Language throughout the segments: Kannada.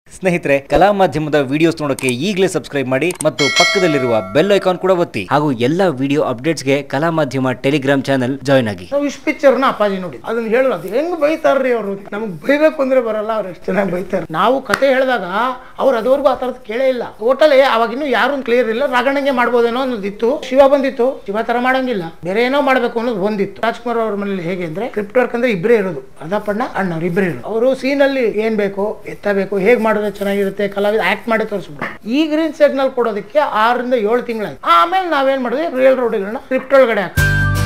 ಸ್ನೇಹಿತರೆ ಕಲಾ ಮಾಧ್ಯಮದ ವಿಡಿಯೋಸ್ ನೋಡೋಕೆ ಈಗಲೇ ಸಬ್ಸ್ಕ್ರೈಬ್ ಮಾಡಿ ಮತ್ತು ಪಕ್ಕದಲ್ಲಿರುವ ಬೆಲ್ ಐಕಾನ್ ಕೂಡ ಒತ್ತಿ ಹಾಗೂ ಎಲ್ಲ ವಿಡಿಯೋ ಅಪ್ಡೇಟ್ಸ್ಗೆ ಕಲಾ ಮಾಧ್ಯಮ ಟೆಲಿಗ್ರಾಮ್ ಚಾನೆಲ್ ಜಾಯ್ನ್ ಆಗಿ ನಾವು ಇಷ್ಟು ಪಿಕ್ಚರ್ನ ಅಪ್ಪಾಜಿ ನೋಡಿ ಅದನ್ನ ಹೇಳೋದು ಅದು ಹೆಂಗ್ ಬೈತಾರ್ರಿ ಅವರು ನಮ್ಗೆ ಬೈಬೇಕು ಅಂದ್ರೆ ಬರಲ್ಲ ಅವ್ರು ಎಷ್ಟು ಚೆನ್ನಾಗಿ ಬೈತಾರೆ ನಾವು ಕತೆ ಹೇಳಿದಾಗ ಅವ್ರು ಅದುವರೆಗೂ ಆ ಥರದ್ದು ಕೇಳೇ ಇಲ್ಲ ಟೋಟಲಿ ಅವಾಗ ಇನ್ನೂ ಯಾರು ಕ್ಲಿಯರ್ ಇಲ್ಲ ರಾಗಣ್ಣಂಗೆ ಮಾಡ್ಬೋದೇನೋ ಅನ್ನೋದಿತ್ತು ಶಿವ ಬಂದಿತ್ತು ಶಿವ ತರ ಮಾಡಂಗಿಲ್ಲ ಬೇರೆ ಏನೋ ಮಾಡ್ಬೇಕು ಅನ್ನೋದು ಒಂದಿತ್ತು ರಾಜ್ಕುಮಾರ್ ಅವ್ರ ಮನೇಲಿ ಹೇಗೆ ಅಂದ್ರೆ ಸ್ಕ್ರಿಪ್ಟ್ ವರ್ಕ್ ಅಂದ್ರೆ ಇಬ್ಬರೇ ಇರೋದು ಅರ್ಧಪ್ಪಣ್ಣ ಅಣ್ಣವ್ರು ಇಬ್ಬರೇ ಇರೋದು ಅವರು ಸೀನಲ್ಲಿ ಏನ್ ಬೇಕು ಎತ್ತಬೇಕು ಹೇಗೆ ಮಾಡಿದ್ರೆ ಚೆನ್ನಾಗಿರುತ್ತೆ ಕಲಾವಿದ ಆಕ್ಟ್ ಮಾಡಿ ತೋರಿಸ್ಬಿಡು ಈ ಗ್ರೀನ್ ಸಿಗ್ನಲ್ ಕೊಡೋದಕ್ಕೆ ಆರರಿಂದ ಏಳು ತಿಂಗಳಾಯ್ತು ಆಮೇಲೆ ನಾವೇನ್ ಮಾಡಿದ್ವಿ ರಿಯಲ್ ರೋಡ್ಗಳನ್ನ ಸ್ಕ್ರಿಪ್ಟ್ ಒಳಗಡೆ ಹಾಕಿ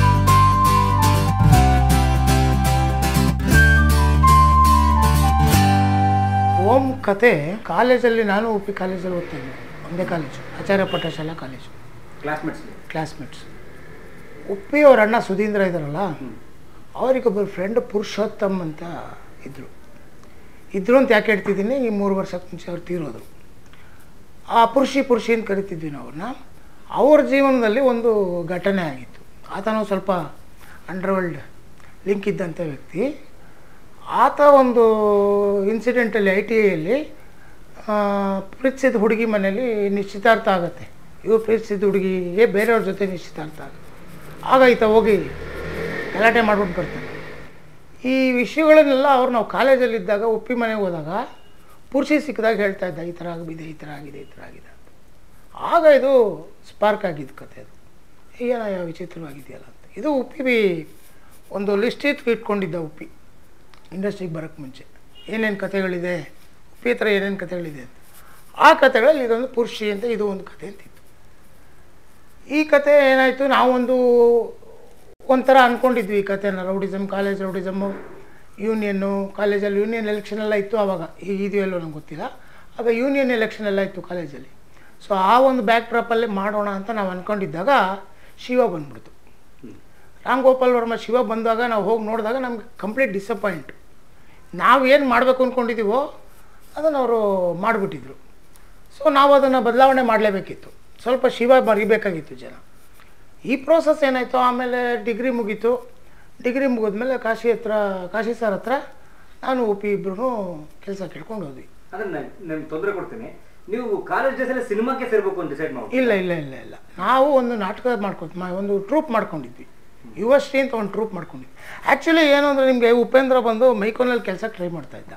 ಓಂ ಕತೆ ಕಾಲೇಜಲ್ಲಿ ನಾನು ಉಪ್ಪಿ ಕಾಲೇಜಲ್ಲಿ ಓದ್ತೀನಿ ಒಂದೇ college Acharya Pattashala college classmates Uppi ಅವ್ರ ಅಣ್ಣ ಸುಧೀಂದ್ರ ಇದ್ದಾರಲ್ಲ ಅವರಿಗೊಬ್ಬರು ಫ್ರೆಂಡ್ ಪುರುಷೋತ್ತಮ್ ಅಂತ ಇದ್ದರು ಇದ್ರು ಅಂತ ಯಾಕೆ ಹೇಳ್ತಿದ್ದೀನಿ ಈ ಮೂರು ವರ್ಷಕ್ಕೆ ಮುಂಚೆ ಅವ್ರು ತೀರೋದ್ರು ಆ ಪುರುಷಿ ಪುರುಷಿ ಅಂತ ಕರಿತಿದ್ವಿ ನಾವು ಅವ್ರನ್ನ ಅವ್ರ ಜೀವನದಲ್ಲಿ ಒಂದು ಘಟನೆ ಆಗಿತ್ತು ಆತನು ಸ್ವಲ್ಪ ಅಂಡರ್ವರ್ಲ್ಡ್ ಲಿಂಕ್ ಇದ್ದಂಥ ವ್ಯಕ್ತಿ ಆತ ಒಂದು ಇನ್ಸಿಡೆಂಟಲ್ಲಿ ಐ ಟಿ ಐಯಲ್ಲಿ ಪ್ರೀತಿಸಿದ ಹುಡುಗಿ ಮನೇಲಿ ನಿಶ್ಚಿತಾರ್ಥ ಆಗುತ್ತೆ ಇವ್ರು ಪ್ರೀತಿಸಿದ ಹುಡುಗಿಗೆ ಬೇರೆಯವ್ರ ಜೊತೆ ನಿಶ್ಚಿತಾರ್ಥ ಆಗುತ್ತೆ ಆಗ ಈತ ಹೋಗಿ ಗಲಾಟೆ ಮಾಡ್ಬಿಟ್ಟು ಬರ್ತಾನೆ ಈ ವಿಷಯಗಳನ್ನೆಲ್ಲ ಅವ್ರು ನಾವು ಕಾಲೇಜಲ್ಲಿದ್ದಾಗ ಉಪ್ಪಿ ಮನೆಗೆ ಹೋದಾಗ ಪುರುಷಿ ಸಿಕ್ಕಿದಾಗ ಹೇಳ್ತಾ ಇದ್ದ ಈ ಥರ ಆಗಿದೆ ಈ ಥರ ಆಗಿದೆ ಈ ಥರ ಆಗಿದೆ ಅಂತ ಆಗ ಇದು ಸ್ಪಾರ್ಕ್ ಆಗಿದ್ದು ಕತೆ ಅದು ಏನ ಯಾವ ವಿಚಿತ್ರವಾಗಿದೆಯಲ್ಲ ಅಂತ ಇದು ಉಪ್ಪಿ ಬಿ ಒಂದು ಲಿಸ್ಟ್ ಇತ್ತು ಇಟ್ಕೊಂಡಿದ್ದ ಉಪ್ಪಿ ಇಂಡಸ್ಟ್ರಿಗೆ ಬರೋಕ್ಕೆ ಮುಂಚೆ ಏನೇನು ಕತೆಗಳಿದೆ ಉಪ್ಪಿ ಹತ್ರ ಏನೇನು ಕತೆಗಳಿದೆ ಅಂತ ಆ ಕತೆಗಳಲ್ಲಿ ಇದೊಂದು ಪುರುಷಿ ಅಂತ ಇದು ಒಂದು ಕತೆ ಅಂತಿತ್ತು ಈ ಕತೆ ಏನಾಯಿತು ನಾವೊಂದು ಒಂಥರ ಅಂದ್ಕೊಂಡಿದ್ವಿ ಈ ಕತೆನ ರೌಡಿಸಮ್ ಕಾಲೇಜ್ ರೌಡಿಸಮ್ಮು ಯೂನಿಯನ್ನು ಕಾಲೇಜಲ್ಲಿ ಯೂನಿಯನ್ ಎಲೆಕ್ಷನ್ ಎಲ್ಲ ಇತ್ತು ಆವಾಗ ಈಗ ಇದೆಯೋ ಎಲ್ಲೋ ನಂಗೆ ಗೊತ್ತಿಲ್ಲ ಆಗ ಯೂನಿಯನ್ ಎಲೆಕ್ಷನ್ ಎಲ್ಲ ಇತ್ತು ಕಾಲೇಜಲ್ಲಿ ಸೊ ಆ ಒಂದು ಬ್ಯಾಕ್ ಡ್ರಾಪಲ್ಲೇ ಮಾಡೋಣ ಅಂತ ನಾವು ಅಂದ್ಕೊಂಡಿದ್ದಾಗ ಶಿವ ಬಂದ್ಬಿಡ್ತು ರಾಮ್ ಗೋಪಾಲ್ ವರ್ಮ ಶಿವ ಬಂದಾಗ ನಾವು ಹೋಗಿ ನೋಡಿದಾಗ ನಮ್ಗೆ ಕಂಪ್ಲೀಟ್ ಡಿಸಪಾಯಿಂಟ್ ನಾವು ಏನು ಮಾಡಬೇಕು ಅಂದ್ಕೊಂಡಿದ್ದೀವೋ ಅದನ್ನು ಅವರು ಮಾಡಿಬಿಟ್ಟಿದ್ರು ಸೊ ನಾವು ಅದನ್ನು ಬದಲಾವಣೆ ಮಾಡಲೇಬೇಕಿತ್ತು ಸ್ವಲ್ಪ ಶಿವ ಮರಿಬೇಕಾಗಿತ್ತು ಜನ ಈ ಪ್ರೋಸೆಸ್ ಏನಾಯಿತು ಆಮೇಲೆ ಡಿಗ್ರಿ ಮುಗೀತು ಡಿಗ್ರಿ ಮುಗಿದ್ಮೇಲೆ ಕಾಶಿ ಹತ್ರ ಕಾಶಿ ಸರ್ ಹತ್ರ ನಾನು ಉಪಿ ಇಬ್ಬರು ಕೆಲಸ ಕೇಳ್ಕೊಂಡು ಹೋದ್ವಿ ಅದನ್ನ ನಾನು ತೊಂದರೆ ಕೊಡ್ತೀನಿ ನೀವು ಕಾಲೇಜ್ ಡೇಸಲ್ಲಿ ಸಿನಿಮಾಕ್ಕೆ ಸೇರ್ಬೇಕು ಅಂತ ಡಿಸೈಡ್ ಮಾಡಿ ಇಲ್ಲ ಇಲ್ಲ ಇಲ್ಲ ಇಲ್ಲ ನಾವು ಒಂದು ನಾಟಕ ಮಾಡ್ಕೊತ ಮಾ ಒಂದು ಟ್ರೂಪ್ ಮಾಡ್ಕೊಂಡಿದ್ವಿ ಯುವಶ್ರೀ ಅಂತ ಒಂದು ಟ್ರೂಪ್ ಮಾಡ್ಕೊಂಡಿದ್ವಿ ಆ್ಯಕ್ಚುಲಿ ಏನು ಅಂದರೆ ನಿಮಗೆ ಉಪೇಂದ್ರ ಬಂದು ಮೈಕೋನಲ್ಲಿ ಕೆಲಸ ಟ್ರೈ ಮಾಡ್ತಾ ಇದ್ದ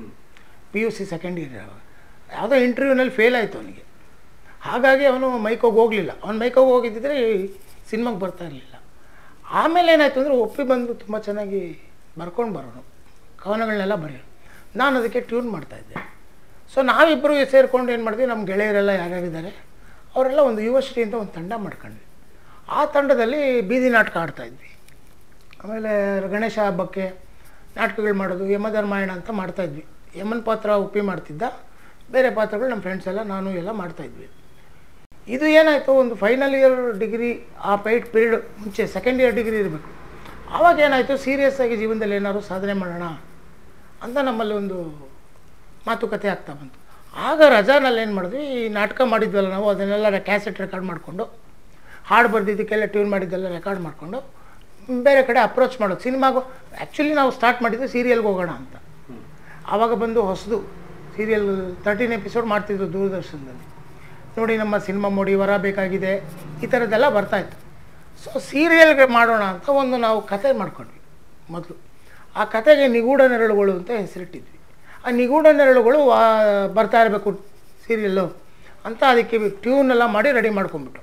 P U C second year ಯಾವಾಗ ಯಾವುದೋ ಇಂಟರ್ವ್ಯೂನಲ್ಲಿ ಫೇಲ್ ಆಯಿತು ಅವನಿಗೆ ಹಾಗಾಗಿ ಅವನು ಮೈಕೋಗಿ ಹೋಗಲಿಲ್ಲ ಅವ್ನು ಮೈಕೋಗಿ ಹೋಗಿದ್ದಿದ್ರೆ ಸಿನಿಮಾಗೆ ಬರ್ತಾ ಇರಲಿಲ್ಲ ಆಮೇಲೆ ಏನಾಯಿತು ಅಂದರೆ ಒಪ್ಪಿ ಬಂದು ತುಂಬ ಚೆನ್ನಾಗಿ ಬರ್ಕೊಂಡು ಬರೋನು ಕವನಗಳನ್ನೆಲ್ಲ ಬರೆಯೋನು ನಾನು ಅದಕ್ಕೆ ಟ್ಯೂನ್ ಮಾಡ್ತಾಯಿದ್ದೆ ಸೊ ನಾವಿಬ್ಬರು ಸೇರ್ಕೊಂಡು ಏನು ಮಾಡಿದ್ವಿ ನಮ್ಮ ಗೆಳೆಯರೆಲ್ಲ ಯಾರ್ಯಾರಿದ್ದಾರೆ ಅವರೆಲ್ಲ ಒಂದು ಯುವಶ್ರೀ ಅಂತ ಒಂದು ತಂಡ ಮಾಡ್ಕೊಂಡ್ವಿ ಆ ತಂಡದಲ್ಲಿ ಬೀದಿ ನಾಟಕ ಆಡ್ತಾಯಿದ್ವಿ ಆಮೇಲೆ ಗಣೇಶ ಹಬ್ಬಕ್ಕೆ ನಾಟಕಗಳು ಮಾಡೋದು ಯಮಧರ್ಮಾಯಣ ಅಂತ ಮಾಡ್ತಾಯಿದ್ವಿ ಯಮನ್ ಪಾತ್ರ ಉಪ್ಪಿ ಮಾಡ್ತಿದ್ದ ಬೇರೆ ಪಾತ್ರಗಳು ನಮ್ಮ ಫ್ರೆಂಡ್ಸ್ ಎಲ್ಲ ನಾನು ಎಲ್ಲ ಮಾಡ್ತಾಯಿದ್ವಿ ಇದು ಏನಾಯಿತು ಒಂದು ಫೈನಲ್ ಇಯರ್ ಡಿಗ್ರಿ ಆ ಪೈಟ್ ಪೀರಿಯಡ್ ಮುಂಚೆ ಸೆಕೆಂಡ್ ಇಯರ್ ಡಿಗ್ರಿ ಇರಬೇಕು ಆವಾಗ ಏನಾಯಿತು ಸೀರಿಯಸ್ ಆಗಿ ಜೀವನದಲ್ಲಿ ಏನಾದ್ರು ಸಾಧನೆ ಮಾಡೋಣ ಅಂತ ನಮ್ಮಲ್ಲಿ ಒಂದು ಮಾತುಕತೆ ಆಗ್ತಾ ಬಂತು ಆಗ ರಜಾನಲ್ಲಿ ಏನು ಮಾಡಿದ್ವಿ ಈ ನಾಟಕ ಮಾಡಿದ್ವಲ್ಲ ನಾವು ಅದನ್ನೆಲ್ಲ ಕ್ಯಾಸೆಟ್ ರೆಕಾರ್ಡ್ ಮಾಡಿಕೊಂಡು ಹಾಡು ಬರೆದಿದ್ದಕ್ಕೆಲ್ಲ ಟ್ಯೂನ್ ಮಾಡಿದ್ದೆಲ್ಲ ರೆಕಾರ್ಡ್ ಮಾಡಿಕೊಂಡು ಬೇರೆ ಕಡೆ ಅಪ್ರೋಚ್ ಮಾಡೋದು ಸಿನಿಮಾಗೂ ಆ್ಯಕ್ಚುಲಿ ನಾವು ಸ್ಟಾರ್ಟ್ ಮಾಡಿದ್ವಿ ಸೀರಿಯಲ್ಗೆ ಹೋಗೋಣ ಅಂತ ಆವಾಗ ಬಂದು ಹೊಸದು ಸೀರಿಯಲ್ ತರ್ಟೀನ್ ಎಪಿಸೋಡ್ ಮಾಡ್ತಿದ್ರು ದೂರದರ್ಶನದಲ್ಲಿ ನೋಡಿ ನಮ್ಮ ಸಿನಿಮಾ ನೋಡಿ ವರ ಬೇಕಾಗಿದೆ ಈ ಥರದ್ದೆಲ್ಲ ಬರ್ತಾಯಿತ್ತು ಸೊ ಸೀರಿಯಲ್ಗೆ ಮಾಡೋಣ ಅಂತ ಒಂದು ನಾವು ಕತೆ ಮಾಡ್ಕೊಂಡ್ವಿ ಮೊದಲು ಆ ಕತೆಗೆ ನಿಗೂಢ ನೆರಳುಗಳು ಅಂತ ಹೆಸರಿಟ್ಟಿದ್ವಿ ಆ ನಿಗೂಢ ನೆರಳುಗಳು ವಾ- ಬರ್ತಾ ಇರಬೇಕು ಸೀರಿಯಲ್ಲು ಅಂತ ಅದಕ್ಕೆ ಟ್ಯೂನ್ ಎಲ್ಲ ಮಾಡಿ ರೆಡಿ ಮಾಡ್ಕೊಂಬಿಟ್ಟು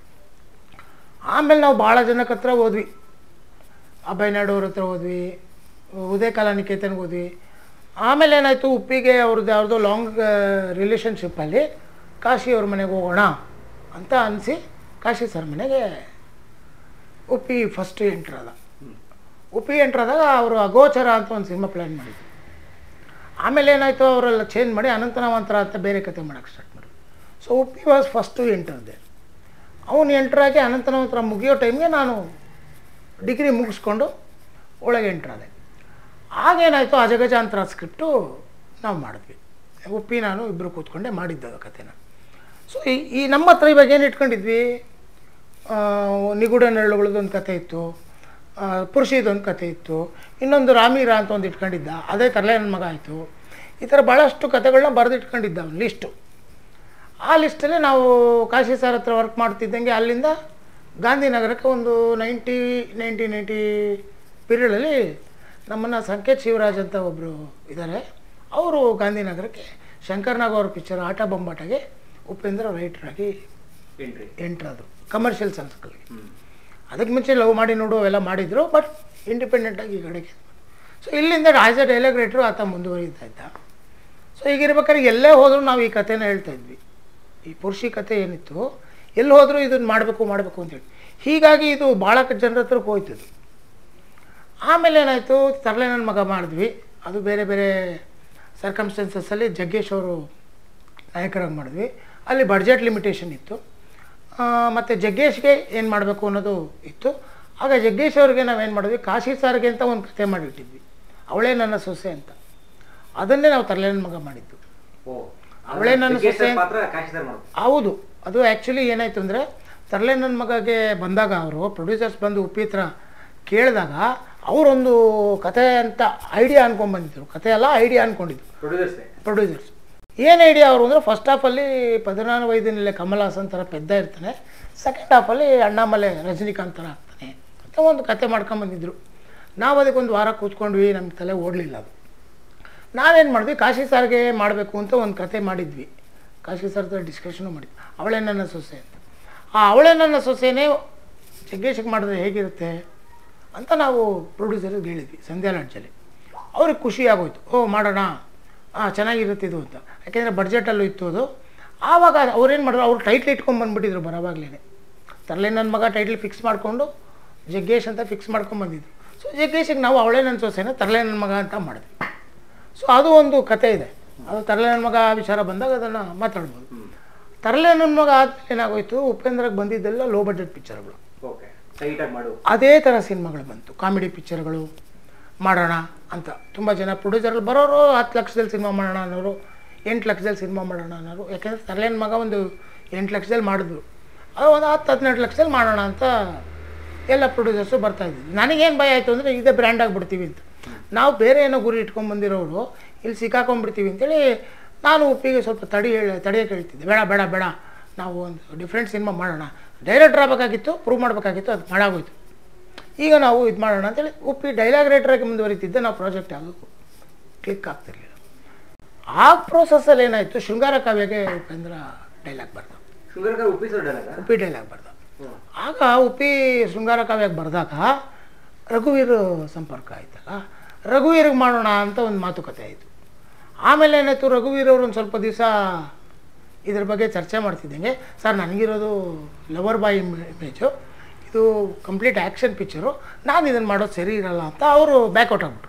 ಆಮೇಲೆ ನಾವು ಭಾಳ ಜನಕ್ಕೆ ಹತ್ರ ಹೋದ್ವಿ ಅಭಯ್ ನಾಯ್ಡು ಅವ್ರ ಹತ್ರ ಹೋದ್ವಿ ಉದಯ ಕಲಾ ನಿಕೇತನ್ಗೆ ಹೋದ್ವಿ ಆಮೇಲೆ ಏನಾಯಿತು ಉಪ್ಪಿಗೆ ಅವ್ರದ್ದು ಯಾವುದೋ ಲಾಂಗ್ ರಿಲೇಷನ್ಶಿಪ್ಪಲ್ಲಿ ಕಾಶಿ ಅವ್ರ ಮನೆಗೆ ಹೋಗೋಣ ಅಂತ ಅನಿಸಿ ಕಾಶಿ ಸರ್ ಮನೆಗೆ ಉಪ್ಪಿ ಫಸ್ಟ್ ಎಂಟ್ರಾದ ಉಪ್ಪಿ ಎಂಟ್ರಾದಾಗ ಅವರು ಅಗೋಚರ ಅಂತ ಒಂದು ಸಿನಿಮಾ ಪ್ಲ್ಯಾನ್ ಮಾಡಿದ್ರು ಆಮೇಲೆ ಏನಾಯಿತು ಅವರೆಲ್ಲ ಚೇಂಜ್ ಮಾಡಿ ಅನಂತನಾವಂತರ ಅಂತ ಬೇರೆ ಕತೆ ಮಾಡೋಕ್ಕೆ ಸ್ಟಾರ್ಟ್ ಮಾಡಿದ್ರು ಸೊ ಉಪ್ಪಿ ವಾಸ್ ಫಸ್ಟು ಎಂಟರ್ದೆ ಅವನು ಎಂಟ್ರಾಗಿ ಅನಂತನಾವಂತರ ಮುಗಿಯೋ ಟೈಮ್ಗೆ ನಾನು ಡಿಗ್ರಿ ಮುಗಿಸ್ಕೊಂಡು ಒಳಗೆ ಎಂಟ್ರಾದೆ ಆಗೇನಾಯಿತು ಅಜಗಜಾಂತರ ಸ್ಕ್ರಿಪ್ಟು ನಾವು ಮಾಡಿದ್ವಿ ಉಪ್ಪಿ ನಾನು ಇಬ್ಬರು ಕೂತ್ಕೊಂಡೆ ಮಾಡಿದ್ದದು ಕತೆನ ಸೊ ಈ ಈ ನಮ್ಮ ಹತ್ರ ಇವಾಗ ಏನು ಇಟ್ಕೊಂಡಿದ್ವಿ ಆ, ನಿಗೂಢ ನೆರಳುಗಳದೊಂದು ಕತೆ ಇತ್ತು ಆ, ಪುರುಷಿದೊಂದು ಕತೆ ಇತ್ತು ಇನ್ನೊಂದು ರಾಮೀರ ಅಂತ ಒಂದು ಇಟ್ಕೊಂಡಿದ್ದ ಅದೇ ತರಲೆ ನನ್ನ ಮಗ ಆಯಿತು ಈ ಥರ ಭಾಳಷ್ಟು ಕಥೆಗಳನ್ನ ಬರೆದಿಟ್ಕೊಂಡಿದ್ದ ಅವ್ನು ಲಿಸ್ಟು ಆ ಲಿಸ್ಟಲ್ಲಿ ನಾವು ಕಾಶಿ ಸರ್ ಹತ್ರ ವರ್ಕ್ ಮಾಡ್ತಿದ್ದಂಗೆ ಅಲ್ಲಿಂದ ಗಾಂಧಿನಗರಕ್ಕೆ ಒಂದು ನೈಂಟಿ ನೈಂಟಿ ನೈಂಟಿ ಪೀರಿಯಡಲ್ಲಿ ನಮ್ಮನ್ನು ಸಂಕೇತ್ ಶಿವರಾಜ್ ಅಂತ ಒಬ್ಬರು ಇದ್ದಾರೆ ಅವರು ಗಾಂಧಿನಗರಕ್ಕೆ ಶಂಕರ್ನಾಗ್ ಅವ್ರ ಪಿಕ್ಚರ್ ಆಟ ಬೊಂಬಾಟಗೆ ಉಪೇಂದ್ರ ರೈಟ್ರಾಗಿ ಎಂಟ್ರಿ ಎಂಟ್ರಾದರು ಕಮರ್ಷಿಯಲ್ ಸಂಸ್ಕೃತಿಗೆ ಅದಕ್ಕೆ ಮುಂಚೆ ಲವ್ ಮಾಡಿ ನೋಡು ಅವೆಲ್ಲ ಮಾಡಿದರು ಬಟ್ ಇಂಡಿಪೆಂಡೆಂಟಾಗಿ ಈ ಕಡೆಗೆ ಸೊ ಇಲ್ಲಿಂದ ಆ್ಯಸ್ ಎ ಡೈಲಾಗ್ ರೈಟ್ರು ಆತ ಮುಂದುವರಿತಾ ಇದ್ದ ಸೊ ಈಗಿರ್ಬೇಕಾದ್ರೆ ಎಲ್ಲೇ ಹೋದರೂ ನಾವು ಈ ಕಥೆನ ಹೇಳ್ತಾ ಇದ್ವಿ ಈ ಪುರುಷಿ ಕಥೆ ಏನಿತ್ತು ಎಲ್ಲಿ ಹೋದರೂ ಇದನ್ನು ಮಾಡಬೇಕು ಮಾಡಬೇಕು ಅಂತೇಳಿ ಹೀಗಾಗಿ ಇದು ಭಾಳ ಜನರ ಹತ್ರಕ್ಕೆ ಹೋಯ್ತು ಇದು ಆಮೇಲೆ ಏನಾಯಿತು ತರಲೆ ನನ್ನ ಮಗ ಮಾಡಿದ್ವಿ ಅದು ಬೇರೆ ಬೇರೆ ಸರ್ಕಮ್ಸ್ಟೆನ್ಸಸ್ಸಲ್ಲಿ ಜಗ್ಗೇಶ್ ಅವರು ನಾಯಕರಾಗಿ ಮಾಡಿದ್ವಿ ಅಲ್ಲಿ ಬಡ್ಜೆಟ್ ಲಿಮಿಟೇಷನ್ ಇತ್ತು ಮತ್ತು ಜಗ್ಗೇಶ್ಗೆ ಏನು ಮಾಡಬೇಕು ಅನ್ನೋದು ಇತ್ತು ಆಗ ಜಗ್ಗೇಶ್ ಅವ್ರಿಗೆ ನಾವೇನು ಮಾಡಿದ್ವಿ ಕಾಶಿ ಸಾರ್ಗೆ ಅಂತ ಒಂದು ಕತೆ ಮಾಡಿಟ್ಟಿದ್ವಿ ಅವಳೇ ನನ್ನ ಸೊಸೆ ಅಂತ ಅದನ್ನೇ ನಾವು ತರಲೆ ನನ್ನ ಮಗ ಮಾಡಿದ್ದು ಅವಳೇ ನನ್ನ ಸೊಸೆ ಪಾತ್ರ ಕಾಶಿ ಸರ್ ಮಾಡೋದು ಹೌದು ಅದು ಆ್ಯಕ್ಚುಲಿ ಏನಾಯಿತು ಅಂದರೆ ತರಲೆ ನನ್ನ ಮಗಗೆ ಬಂದಾಗ ಅವರು ಪ್ರೊಡ್ಯೂಸರ್ಸ್ ಬಂದು ಉಪ್ಪಿ ಹತ್ರ ಕೇಳಿದಾಗ ಅವರೊಂದು ಕತೆ ಅಂತ ಐಡಿಯಾ ಅನ್ಕೊಂಡ್ಬಂದಿದ್ರು ಕತೆ ಅಲ್ಲ ಐಡಿಯಾ ಅಂದ್ಕೊಂಡಿದ್ರು ಪ್ರೊಡ್ಯೂಸರ್ಸ್ ಪ್ರೊಡ್ಯೂಸರ್ಸ್ ಏನು ಐಡಿಯಾ ಅವರು ಅಂದರೆ ಫಸ್ಟ್ ಹಾಫಲ್ಲಿ ಪದಿನಾರು ವೈದಿನಲ್ಲೇ ಕಮಲ್ ಹಾಸನ್ ಥರ ಪೆದ್ದ ಇರ್ತಾನೆ ಸೆಕೆಂಡ್ ಹಾಫಲ್ಲಿ ಅಣ್ಣಾಮಲೆ ರಜನಿಕಾಂತ್ ಥರ ಆಗ್ತಾನೆ ಅಂತ ಒಂದು ಕತೆ ಮಾಡ್ಕೊಂಬಂದಿದ್ರು ನಾವು ಅದಕ್ಕೊಂದು ವಾರ ಕೂತ್ಕೊಂಡ್ವಿ ನಮ್ಗೆ ತಲೆ ಓಡಲಿಲ್ಲ ಅದು ನಾವೇನು ಮಾಡಿದ್ವಿ ಕಾಶಿ ಸಾರ್ಗೆ ಮಾಡಬೇಕು ಅಂತ ಒಂದು ಕತೆ ಮಾಡಿದ್ವಿ ಕಾಶಿ ಸರ್ ಹತ್ರ ಡಿಸ್ಕಷನು ಮಾಡಿದ್ವಿ ಅವಳೇ ನನ್ನ ಸೊಸೆ ಅಂತ ಆ ಅವಳೇ ನನ್ನ ಸೊಸೆನೇ ಜಗ್ಗೇಶಕ್ಕೆ ಮಾಡಿದ್ರೆ ಹೇಗಿರುತ್ತೆ ಅಂತ ನಾವು ಪ್ರೊಡ್ಯೂಸರ್ಗೆ ಹೇಳಿದ್ವಿ ಸಂಧ್ಯಾ ಲಾಡ್ಜಲ್ಲಿ ಅವ್ರಿಗೆ ಖುಷಿ ಆಗೋಯ್ತು ಓ ಮಾಡೋಣ ಹಾಂ ಚೆನ್ನಾಗಿರುತ್ತೆ ಇದು ಅಂತ ಯಾಕೆಂದರೆ ಬಡ್ಜೆಟಲ್ಲೂ ಇತ್ತು ಅದು ಆವಾಗ ಅವ್ರೇನು ಮಾಡಿದ್ರು ಅವ್ರು ಟೈಟ್ಲ್ ಇಟ್ಕೊಂಡು ಬಂದುಬಿಟ್ಟಿದ್ರು ಬರೋವಾಗಲೇ ತರಲೆ ನನ್ನ ಮಗ ಟೈಟ್ಲ್ ಫಿಕ್ಸ್ ಮಾಡಿಕೊಂಡು ಜಗ್ಗೇಶ್ ಅಂತ ಫಿಕ್ಸ್ ಮಾಡ್ಕೊಂಬಂದಿದ್ರು ಸೊ ಜಗ್ಗೇಶಿಗೆ ನಾವು ಅವಳೇ ನನ್ನ ಸೊಸೆನ ತರಲೆ ನನ್ನ ಮಗ ಅಂತ ಮಾಡಿದ್ವಿ ಸೊ ಅದು ಒಂದು ಕತೆ ಇದೆ ಅದು ತರಲೆ ನನ್ನ ಮಗ ವಿಚಾರ ಬಂದಾಗ ಅದನ್ನು ಮಾತಾಡ್ಬೋದು ತರಲೆ ನನ್ನ ಮಗ ಆದಮೇಲೆ ಏನಾಗೋಯ್ತು ಉಪೇಂದ್ರಗೆ ಬಂದಿದ್ದೆಲ್ಲ ಲೋ ಬಡ್ಜೆಟ್ ಪಿಕ್ಚರ್ಗಳು ಓಕೆ ಟೈಟಾಗಿ ಮಾಡು ಅದೇ ಥರ ಸಿನಿಮಾಗಳು ಬಂತು ಕಾಮಿಡಿ ಪಿಕ್ಚರ್ಗಳು ಮಾಡೋಣ ಅಂತ ತುಂಬ ಜನ ಪ್ರೊಡ್ಯೂಸರ್ಗಳು ಬರೋರು ಹತ್ತು ಲಕ್ಷದಲ್ಲಿ ಸಿನಿಮಾ ಮಾಡೋಣ ಅನ್ನೋರು ಎಂಟು ಲಕ್ಷದಲ್ಲಿ ಸಿನಿಮಾ ಮಾಡೋಣ ಅನ್ನೋರು ಯಾಕೆಂದರೆ ತರಲೇನ ಮಗ ಒಂದು ಎಂಟು ಲಕ್ಷದಲ್ಲಿ ಮಾಡಿದ್ರು ಅದು ಒಂದು ಹತ್ತು ಹದಿನೆಂಟು ಲಕ್ಷದಲ್ಲಿ ಮಾಡೋಣ ಅಂತ ಎಲ್ಲ ಪ್ರೊಡ್ಯೂಸರ್ಸು ಬರ್ತಾಯಿದ್ವಿ ನನಗೇನು ಭಯ ಆಯಿತು ಅಂದರೆ ಇದೇ ಬ್ರ್ಯಾಂಡ್ ಆಗಿಬಿಡ್ತೀವಿ ಅಂತ ನಾವು ಬೇರೆ ಏನೋ ಗುರಿ ಇಟ್ಕೊಂಡು ಬಂದಿರೋರು ಇಲ್ಲಿ ಸಿಕ್ಕಾಕೊಂಡ್ಬಿಡ್ತೀವಿ ಅಂತೇಳಿ ನಾನು ಉಪ್ಪಿಗೆ ಸ್ವಲ್ಪ ತಡಿ ಹೇಳಿ ತಡೆಯೋಕೆ ಹೇಳ್ತಿದ್ದೆ ಬೇಡ ಬೇಡ ಬೇಡ ನಾವು ಒಂದು ಡಿಫ್ರೆಂಟ್ ಸಿನಿಮಾ ಮಾಡೋಣ ಡೈರೆಕ್ಟರ್ ಆಗಬೇಕಾಗಿತ್ತು ಪ್ರೂವ್ ಮಾಡಬೇಕಾಗಿತ್ತು ಅದು ಮಾಡಾಗೋಯ್ತು ಈಗ ನಾವು ಇದು ಮಾಡೋಣ ಅಂತೇಳಿ ಉಪ್ಪಿ ಡೈಲಾಗ್ ರೈಟರಾಗಿ ಮುಂದುವರಿತಿದ್ದೆ ನಾವು ಪ್ರಾಜೆಕ್ಟ್ ಯಾವುದು ಕ್ಲಿಕ್ ಆಗ್ತಿರ್ಲಿಲ್ಲ ಆ ಪ್ರೋಸೆಸ್ಸಲ್ಲಿ ಏನಾಯಿತು ಶೃಂಗಾರ ಕಾವ್ಯಗೆ ಉಪೇಂದ್ರ ಡೈಲಾಗ್ ಬರ್ದ sugar Uppi sir dialogue Uppi dialogue ಬರ್ದ ಆಗ ಉಪ್ಪಿ ಶೃಂಗಾರ ಕಾವ್ಯಕ್ಕೆ ಬರೆದಾಗ ರಘುವೀರ್ ಸಂಪರ್ಕ ಆಯ್ತಲ್ಲ ರಘುವೀರಿಗೆ ಮಾಡೋಣ ಅಂತ ಒಂದು ಮಾತುಕತೆ ಆಯಿತು ಆಮೇಲೆ ಏನಾಯಿತು ರಘುವೀರ್ ಅವರು ಒಂದು ಸ್ವಲ್ಪ ದಿವಸ ಇದ್ರ ಬಗ್ಗೆ ಚರ್ಚೆ ಮಾಡ್ತಿದ್ದಂಗೆ ಸರ್ ನನಗಿರೋದು ಲವರ್ ಬಾಯ್ ಇಮೇಜು ಇದು ಕಂಪ್ಲೀಟ್ ಆ್ಯಕ್ಷನ್ ಪಿಕ್ಚರು ನಾನು ಇದನ್ನು ಮಾಡೋದು ಸರಿ ಇರಲ್ಲ ಅಂತ ಅವರು ಬ್ಯಾಕ್ಔಟ್ ಆಗ್ಬಿಟ್ರು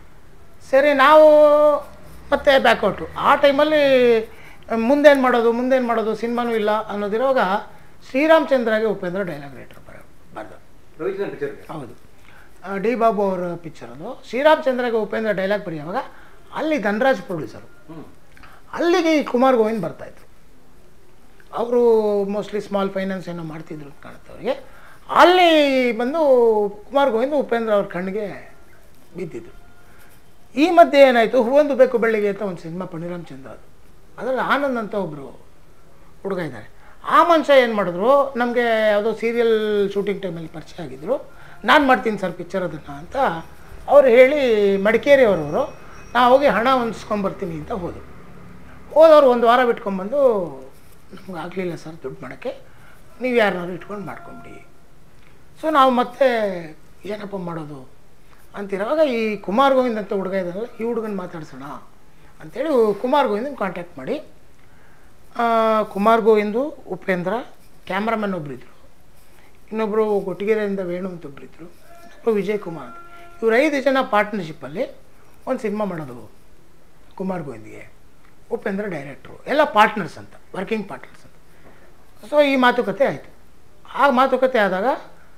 ಸರಿ ನಾವು ಮತ್ತೆ ಬ್ಯಾಕ್ಔಟು ಆ ಟೈಮಲ್ಲಿ ಮುಂದೇನು ಮಾಡೋದು ಮುಂದೇನು ಮಾಡೋದು ಸಿನಿಮಾನೂ ಇಲ್ಲ ಅನ್ನೋದಿರುವಾಗ ಶ್ರೀರಾಮಚಂದ್ರಗೆ ಉಪೇಂದ್ರ ಡೈಲಾಗ್ ರೈಟರ್ ಬರ ಬರ್ದ ರವಿಚಂದ್ರನ್ ಪಿಕ್ಚರ್ ಹೌದು ಆ, ಡಿ ಬಾಬು ಅವರ ಪಿಕ್ಚರ್ ಅದು ಶ್ರೀರಾಮಚಂದ್ರಗೆ ಉಪೇಂದ್ರ ಡೈಲಾಗ್ ಬರೆಯುವಾಗ ಅಲ್ಲಿ ಧನರಾಜ್ ಪ್ರೊಡ್ಯೂಸರು ಹ್ಞೂ ಅಲ್ಲಿಗೆ ಈ ಕುಮಾರ್ ಗೋವಿಂದ್ ಬರ್ತಾಯಿದ್ರು ಅವರು ಮೋಸ್ಟ್ಲಿ ಸ್ಮಾಲ್ ಫೈನಾನ್ಸ್ ಏನೋ ಮಾಡ್ತಿದ್ರು ಅಂತ ಕಾಣುತ್ತೆ ಅವರಿಗೆ ಅಲ್ಲಿ ಬಂದು ಕುಮಾರ್ ಗೋವಿಂದ್ ಉಪೇಂದ್ರ ಅವ್ರ ಕಣ್ಣಿಗೆ ಬಿದ್ದಿದ್ರು ಈ ಮಧ್ಯೆ ಏನಾಯಿತು ಹೂವೊಂದು ಬೇಕು ಬೆಳ್ಳಿಗೆ ಅಂತ ಒಂದು ಸಿನಿಮಾ ಪಣಿರಾಮ್ ಚಂದ್ರ ಅದು ಅದರಲ್ಲಿ ಆನಂದ್ ಅಂತ ಒಬ್ಬರು ಹುಡುಗ ಇದ್ದಾರೆ ಆ ಮನುಷ್ಯ ಏನು ಮಾಡಿದ್ರು ನಮಗೆ ಯಾವುದೋ ಸೀರಿಯಲ್ ಶೂಟಿಂಗ್ ಟೈಮಲ್ಲಿ ಪರಿಚಯ ಆಗಿದ್ದರು ನಾನು ಮಾಡ್ತೀನಿ ಸರ್ ಪಿಕ್ಚರ್ ಅದನ್ನು ಅಂತ ಅವ್ರು ಹೇಳಿ ಮಡಿಕೇರಿ ಅವರವರು ನಾ ಹೋಗಿ ಹಣ ಹೊಂದಿಸ್ಕೊಂಬರ್ತೀನಿ ಅಂತ ಹೋದರು ಹೋದವ್ರು ಒಂದು ವಾರ ಬಿಟ್ಕೊಂಬಂದು ನಮ್ಗೆ ಆಗಲಿಲ್ಲ ಸರ್ ದುಡ್ಡು ಮಾಡೋಕ್ಕೆ ನೀವು ಯಾರನ್ನಾರು ಇಟ್ಕೊಂಡು ಮಾಡ್ಕೊಂಬಿಡಿ ಸೊ ನಾವು ಮತ್ತೆ ಏನಪ್ಪ ಮಾಡೋದು ಅಂತಿರುವಾಗ ಈ ಕುಮಾರ್ ಗೋವಿಂದ್ ಅಂತ ಹುಡುಗ ಇದ್ದಾನಲ್ಲ ಈ ಹುಡುಗನ ಮಾತಾಡ್ಸೋಣ ಅಂಥೇಳಿ ಕುಮಾರ್ ಗೋವಿಂದನ ಕಾಂಟ್ಯಾಕ್ಟ್ ಮಾಡಿ ಆ, ಕುಮಾರ್ ಗೋವಿಂದು ಉಪೇಂದ್ರ ಕ್ಯಾಮ್ರಾಮನ್ ಒಬ್ಬರಿದ್ದರು ಇನ್ನೊಬ್ಬರು ಕೊಟ್ಟಿಗೆರೆಯಿಂದ ವೇಣು ಅಂತ ಒಬ್ಬರಿದ್ದರು ಇನ್ನೊಬ್ಬರು ವಿಜಯ್ ಕುಮಾರ್ ಅಂತ ಇವ್ರು ಐದು ಜನ ಪಾರ್ಟ್ನರ್ಶಿಪ್ಪಲ್ಲಿ ಒಂದು ಸಿನಿಮಾ ಮಾಡೋದು ಕುಮಾರ್ ಗೋವಿಂದ್ಗೆ ಉಪೇಂದ್ರ ಡೈರೆಕ್ಟ್ರು ಎಲ್ಲ ಪಾರ್ಟ್ನರ್ಸ್ ಅಂತ ವರ್ಕಿಂಗ್ ಪಾರ್ಟ್ನರ್ಸ್ ಅಂತ ಸೊ ಈ ಮಾತುಕತೆ ಆಯಿತು ಆ ಮಾತುಕತೆ ಆದಾಗ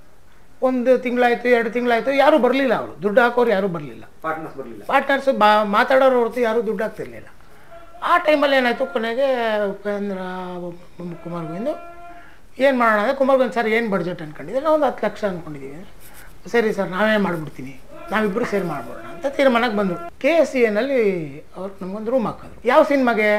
ಒಂದು ತಿಂಗಳಾಯಿತು ಎರಡು ತಿಂಗಳಾಯಿತು ಯಾರೂ ಬರಲಿಲ್ಲ ಅವರು ದುಡ್ಡು ಹಾಕೋರು ಯಾರೂ ಬರಲಿಲ್ಲ ಪಾರ್ಟ್ನರ್ಸ್ ಬರಲಿಲ್ಲ ಪಾರ್ಟ್ನರ್ಸ್ ಬಾ ಮಾತಾಡೋರು ಹೊರತು ಯಾರೂ ದುಡ್ಡು ಹಾಕ್ತಿರ್ಲಿಲ್ಲ ಆ ಟೈಮಲ್ಲಿ ಏನಾಯಿತು ಕೊನೆಗೆ ಉಪೇಂದ್ರ ಮ- ಕುಮಾರ್ ಗೋವಿಂದು ಏನು ಮಾಡೋಣ ಅಂದರೆ ಕುಮಾರ್ ಗೋವಿಂದ್ ಸರ್ ಏನು ಬಡ್ಜೆಟ್ ಅಂದ್ಕೊಂಡಿದ್ದೆ ನಾವು ಒಂದು ಹತ್ತು ಲಕ್ಷ ಅಂದ್ಕೊಂಡಿದ್ದೀವಿ ಸರಿ ಸರ್ ನಾವೇ ಮಾಡಿಬಿಡ್ತೀನಿ ನಾವಿಬ್ಬರು ಸೇರಿ ಮಾಡ್ಬೋಣ ಅಂತ ಅಂತ ತೀರ್ಮಾನಕ್ಕೆ ಬಂದರು ಕೆ ಎಸ್ ಸಿ ಎನಲ್ಲಿ ಅವ್ರು ನಮಗೊಂದು ರೂಮ್ ಹಾಕಿದ್ರು ಯಾವ ಸಿನಿಮಾಗೆ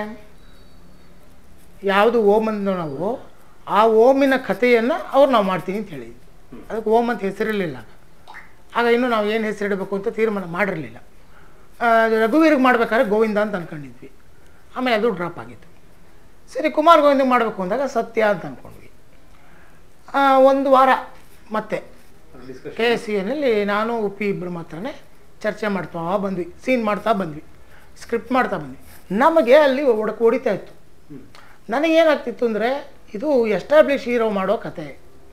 ಯಾವುದು ಓಮ್ ಅಂದ್ನೋ ನಾವು ಆ ಓಮಿನ ಕಥೆಯನ್ನು ಅವ್ರು ನಾವು ಮಾಡ್ತೀನಿ ಅಂತ ಹೇಳಿದ್ವಿ ಅದಕ್ಕೆ ಓಮ್ ಅಂತ ಹೆಸರಿರಲಿಲ್ಲ ಆಗ ಇನ್ನೂ ನಾವು ಏನು ಹೆಸರಿಡಬೇಕು ಅಂತ ತೀರ್ಮಾನ ಮಾಡಿರಲಿಲ್ಲ ರಘುವೀರ್ಗೆ ಮಾಡ್ಬೇಕಾದ್ರೆ ಗೋವಿಂದ ಅಂತ ಅಂದ್ಕೊಂಡಿದ್ವಿ ಆಮೇಲೆ ಅದು ಡ್ರಾಪ್ ಆಗಿತ್ತು ಸರಿ ಕುಮಾರ್ ಗೋವಿಂದ ಮಾಡಬೇಕು ಅಂದಾಗ ಸತ್ಯ ಅಂತ ಅಂದ್ಕೊಂಡ್ವಿ ಆ, ಒಂದು ವಾರ ಮತ್ತೆ ಕೆ ಎಸ್ ಸಿ ಎನಲ್ಲಿ ನಾನು ಉಪ್ಪಿ ಇಬ್ಬರು ಮಾತ್ರನೇ ಚರ್ಚೆ ಮಾಡ್ತಾ ಬಂದ್ವಿ ಸೀನ್ ಮಾಡ್ತಾ ಬಂದ್ವಿ ಸ್ಕ್ರಿಪ್ಟ್ ಮಾಡ್ತಾ ಬಂದ್ವಿ ನಮಗೆ ಅಲ್ಲಿ ಒಡಕ್ ಹೊಡಿತಾ ಇತ್ತು ನನಗೇನಾಗ್ತಿತ್ತು ಅಂದರೆ ಇದು ಎಸ್ಟಾಬ್ಲಿಷ್ ಹೀರೋ ಮಾಡೋ ಕತೆ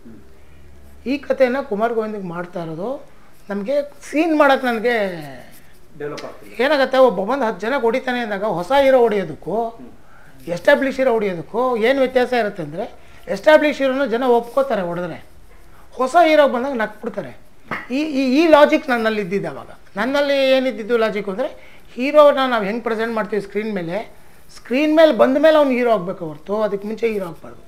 ಈ ಕಥೆನ ಕುಮಾರ್ ಗೋವಿಂದಿಗೆ ಮಾಡ್ತಾ ಇರೋದು ನಮಗೆ ಸೀನ್ ಮಾಡೋಕ್ಕೆ ನನಗೆ ಡೆವಲಪ್ ಆಗ್ತಿಲ್ಲ ಏನಾಗುತ್ತೆ ಒಬ್ಬ ಬಂದು ಹತ್ತು ಜನ ಹೊಡಿತಾನೆ ಅಂದಾಗ ಹೊಸ ಹೀರೋ ಹೊಡೆಯೋದಕ್ಕೂ ಎಸ್ಟಾಬ್ಲಿಷ್ ಹೀರೋ ಹೊಡೆಯೋದಕ್ಕೂ ಏನು ವ್ಯತ್ಯಾಸ ಇರುತ್ತೆ ಅಂದರೆ ಎಸ್ಟಾಬ್ಲಿಷ್ ಹೀರೋನ ಜನ ಒಪ್ಕೋತಾರೆ ಹೊಡೆದ್ರೆ ಹೊಸ ಹೀರೋ ಬಂದಾಗ ನಕ್ಬಿಡ್ತಾರೆ ಈ ಈ ಈ ಲಾಜಿಕ್ ನನ್ನಲ್ಲಿ ಇದ್ದಿದ್ದು ಅವಾಗ ನನ್ನಲ್ಲಿ ಏನಿದ್ದಿದ್ದು ಲಾಜಿಕ್ ಅಂದರೆ ಹೀರೋನ ನಾವು ಹೆಂಗೆ ಪ್ರೆಸೆಂಟ್ ಮಾಡ್ತೀವಿ ಸ್ಕ್ರೀನ್ ಮೇಲೆ ಸ್ಕ್ರೀನ್ ಮೇಲೆ ಬಂದ ಮೇಲೆ ಅವ್ನು ಹೀರೋ ಆಗಬೇಕು ಹೊರತು ಅದಕ್ಕೆ ಮುಂಚೆ ಹೀರೋ ಆಗಬಾರ್ದು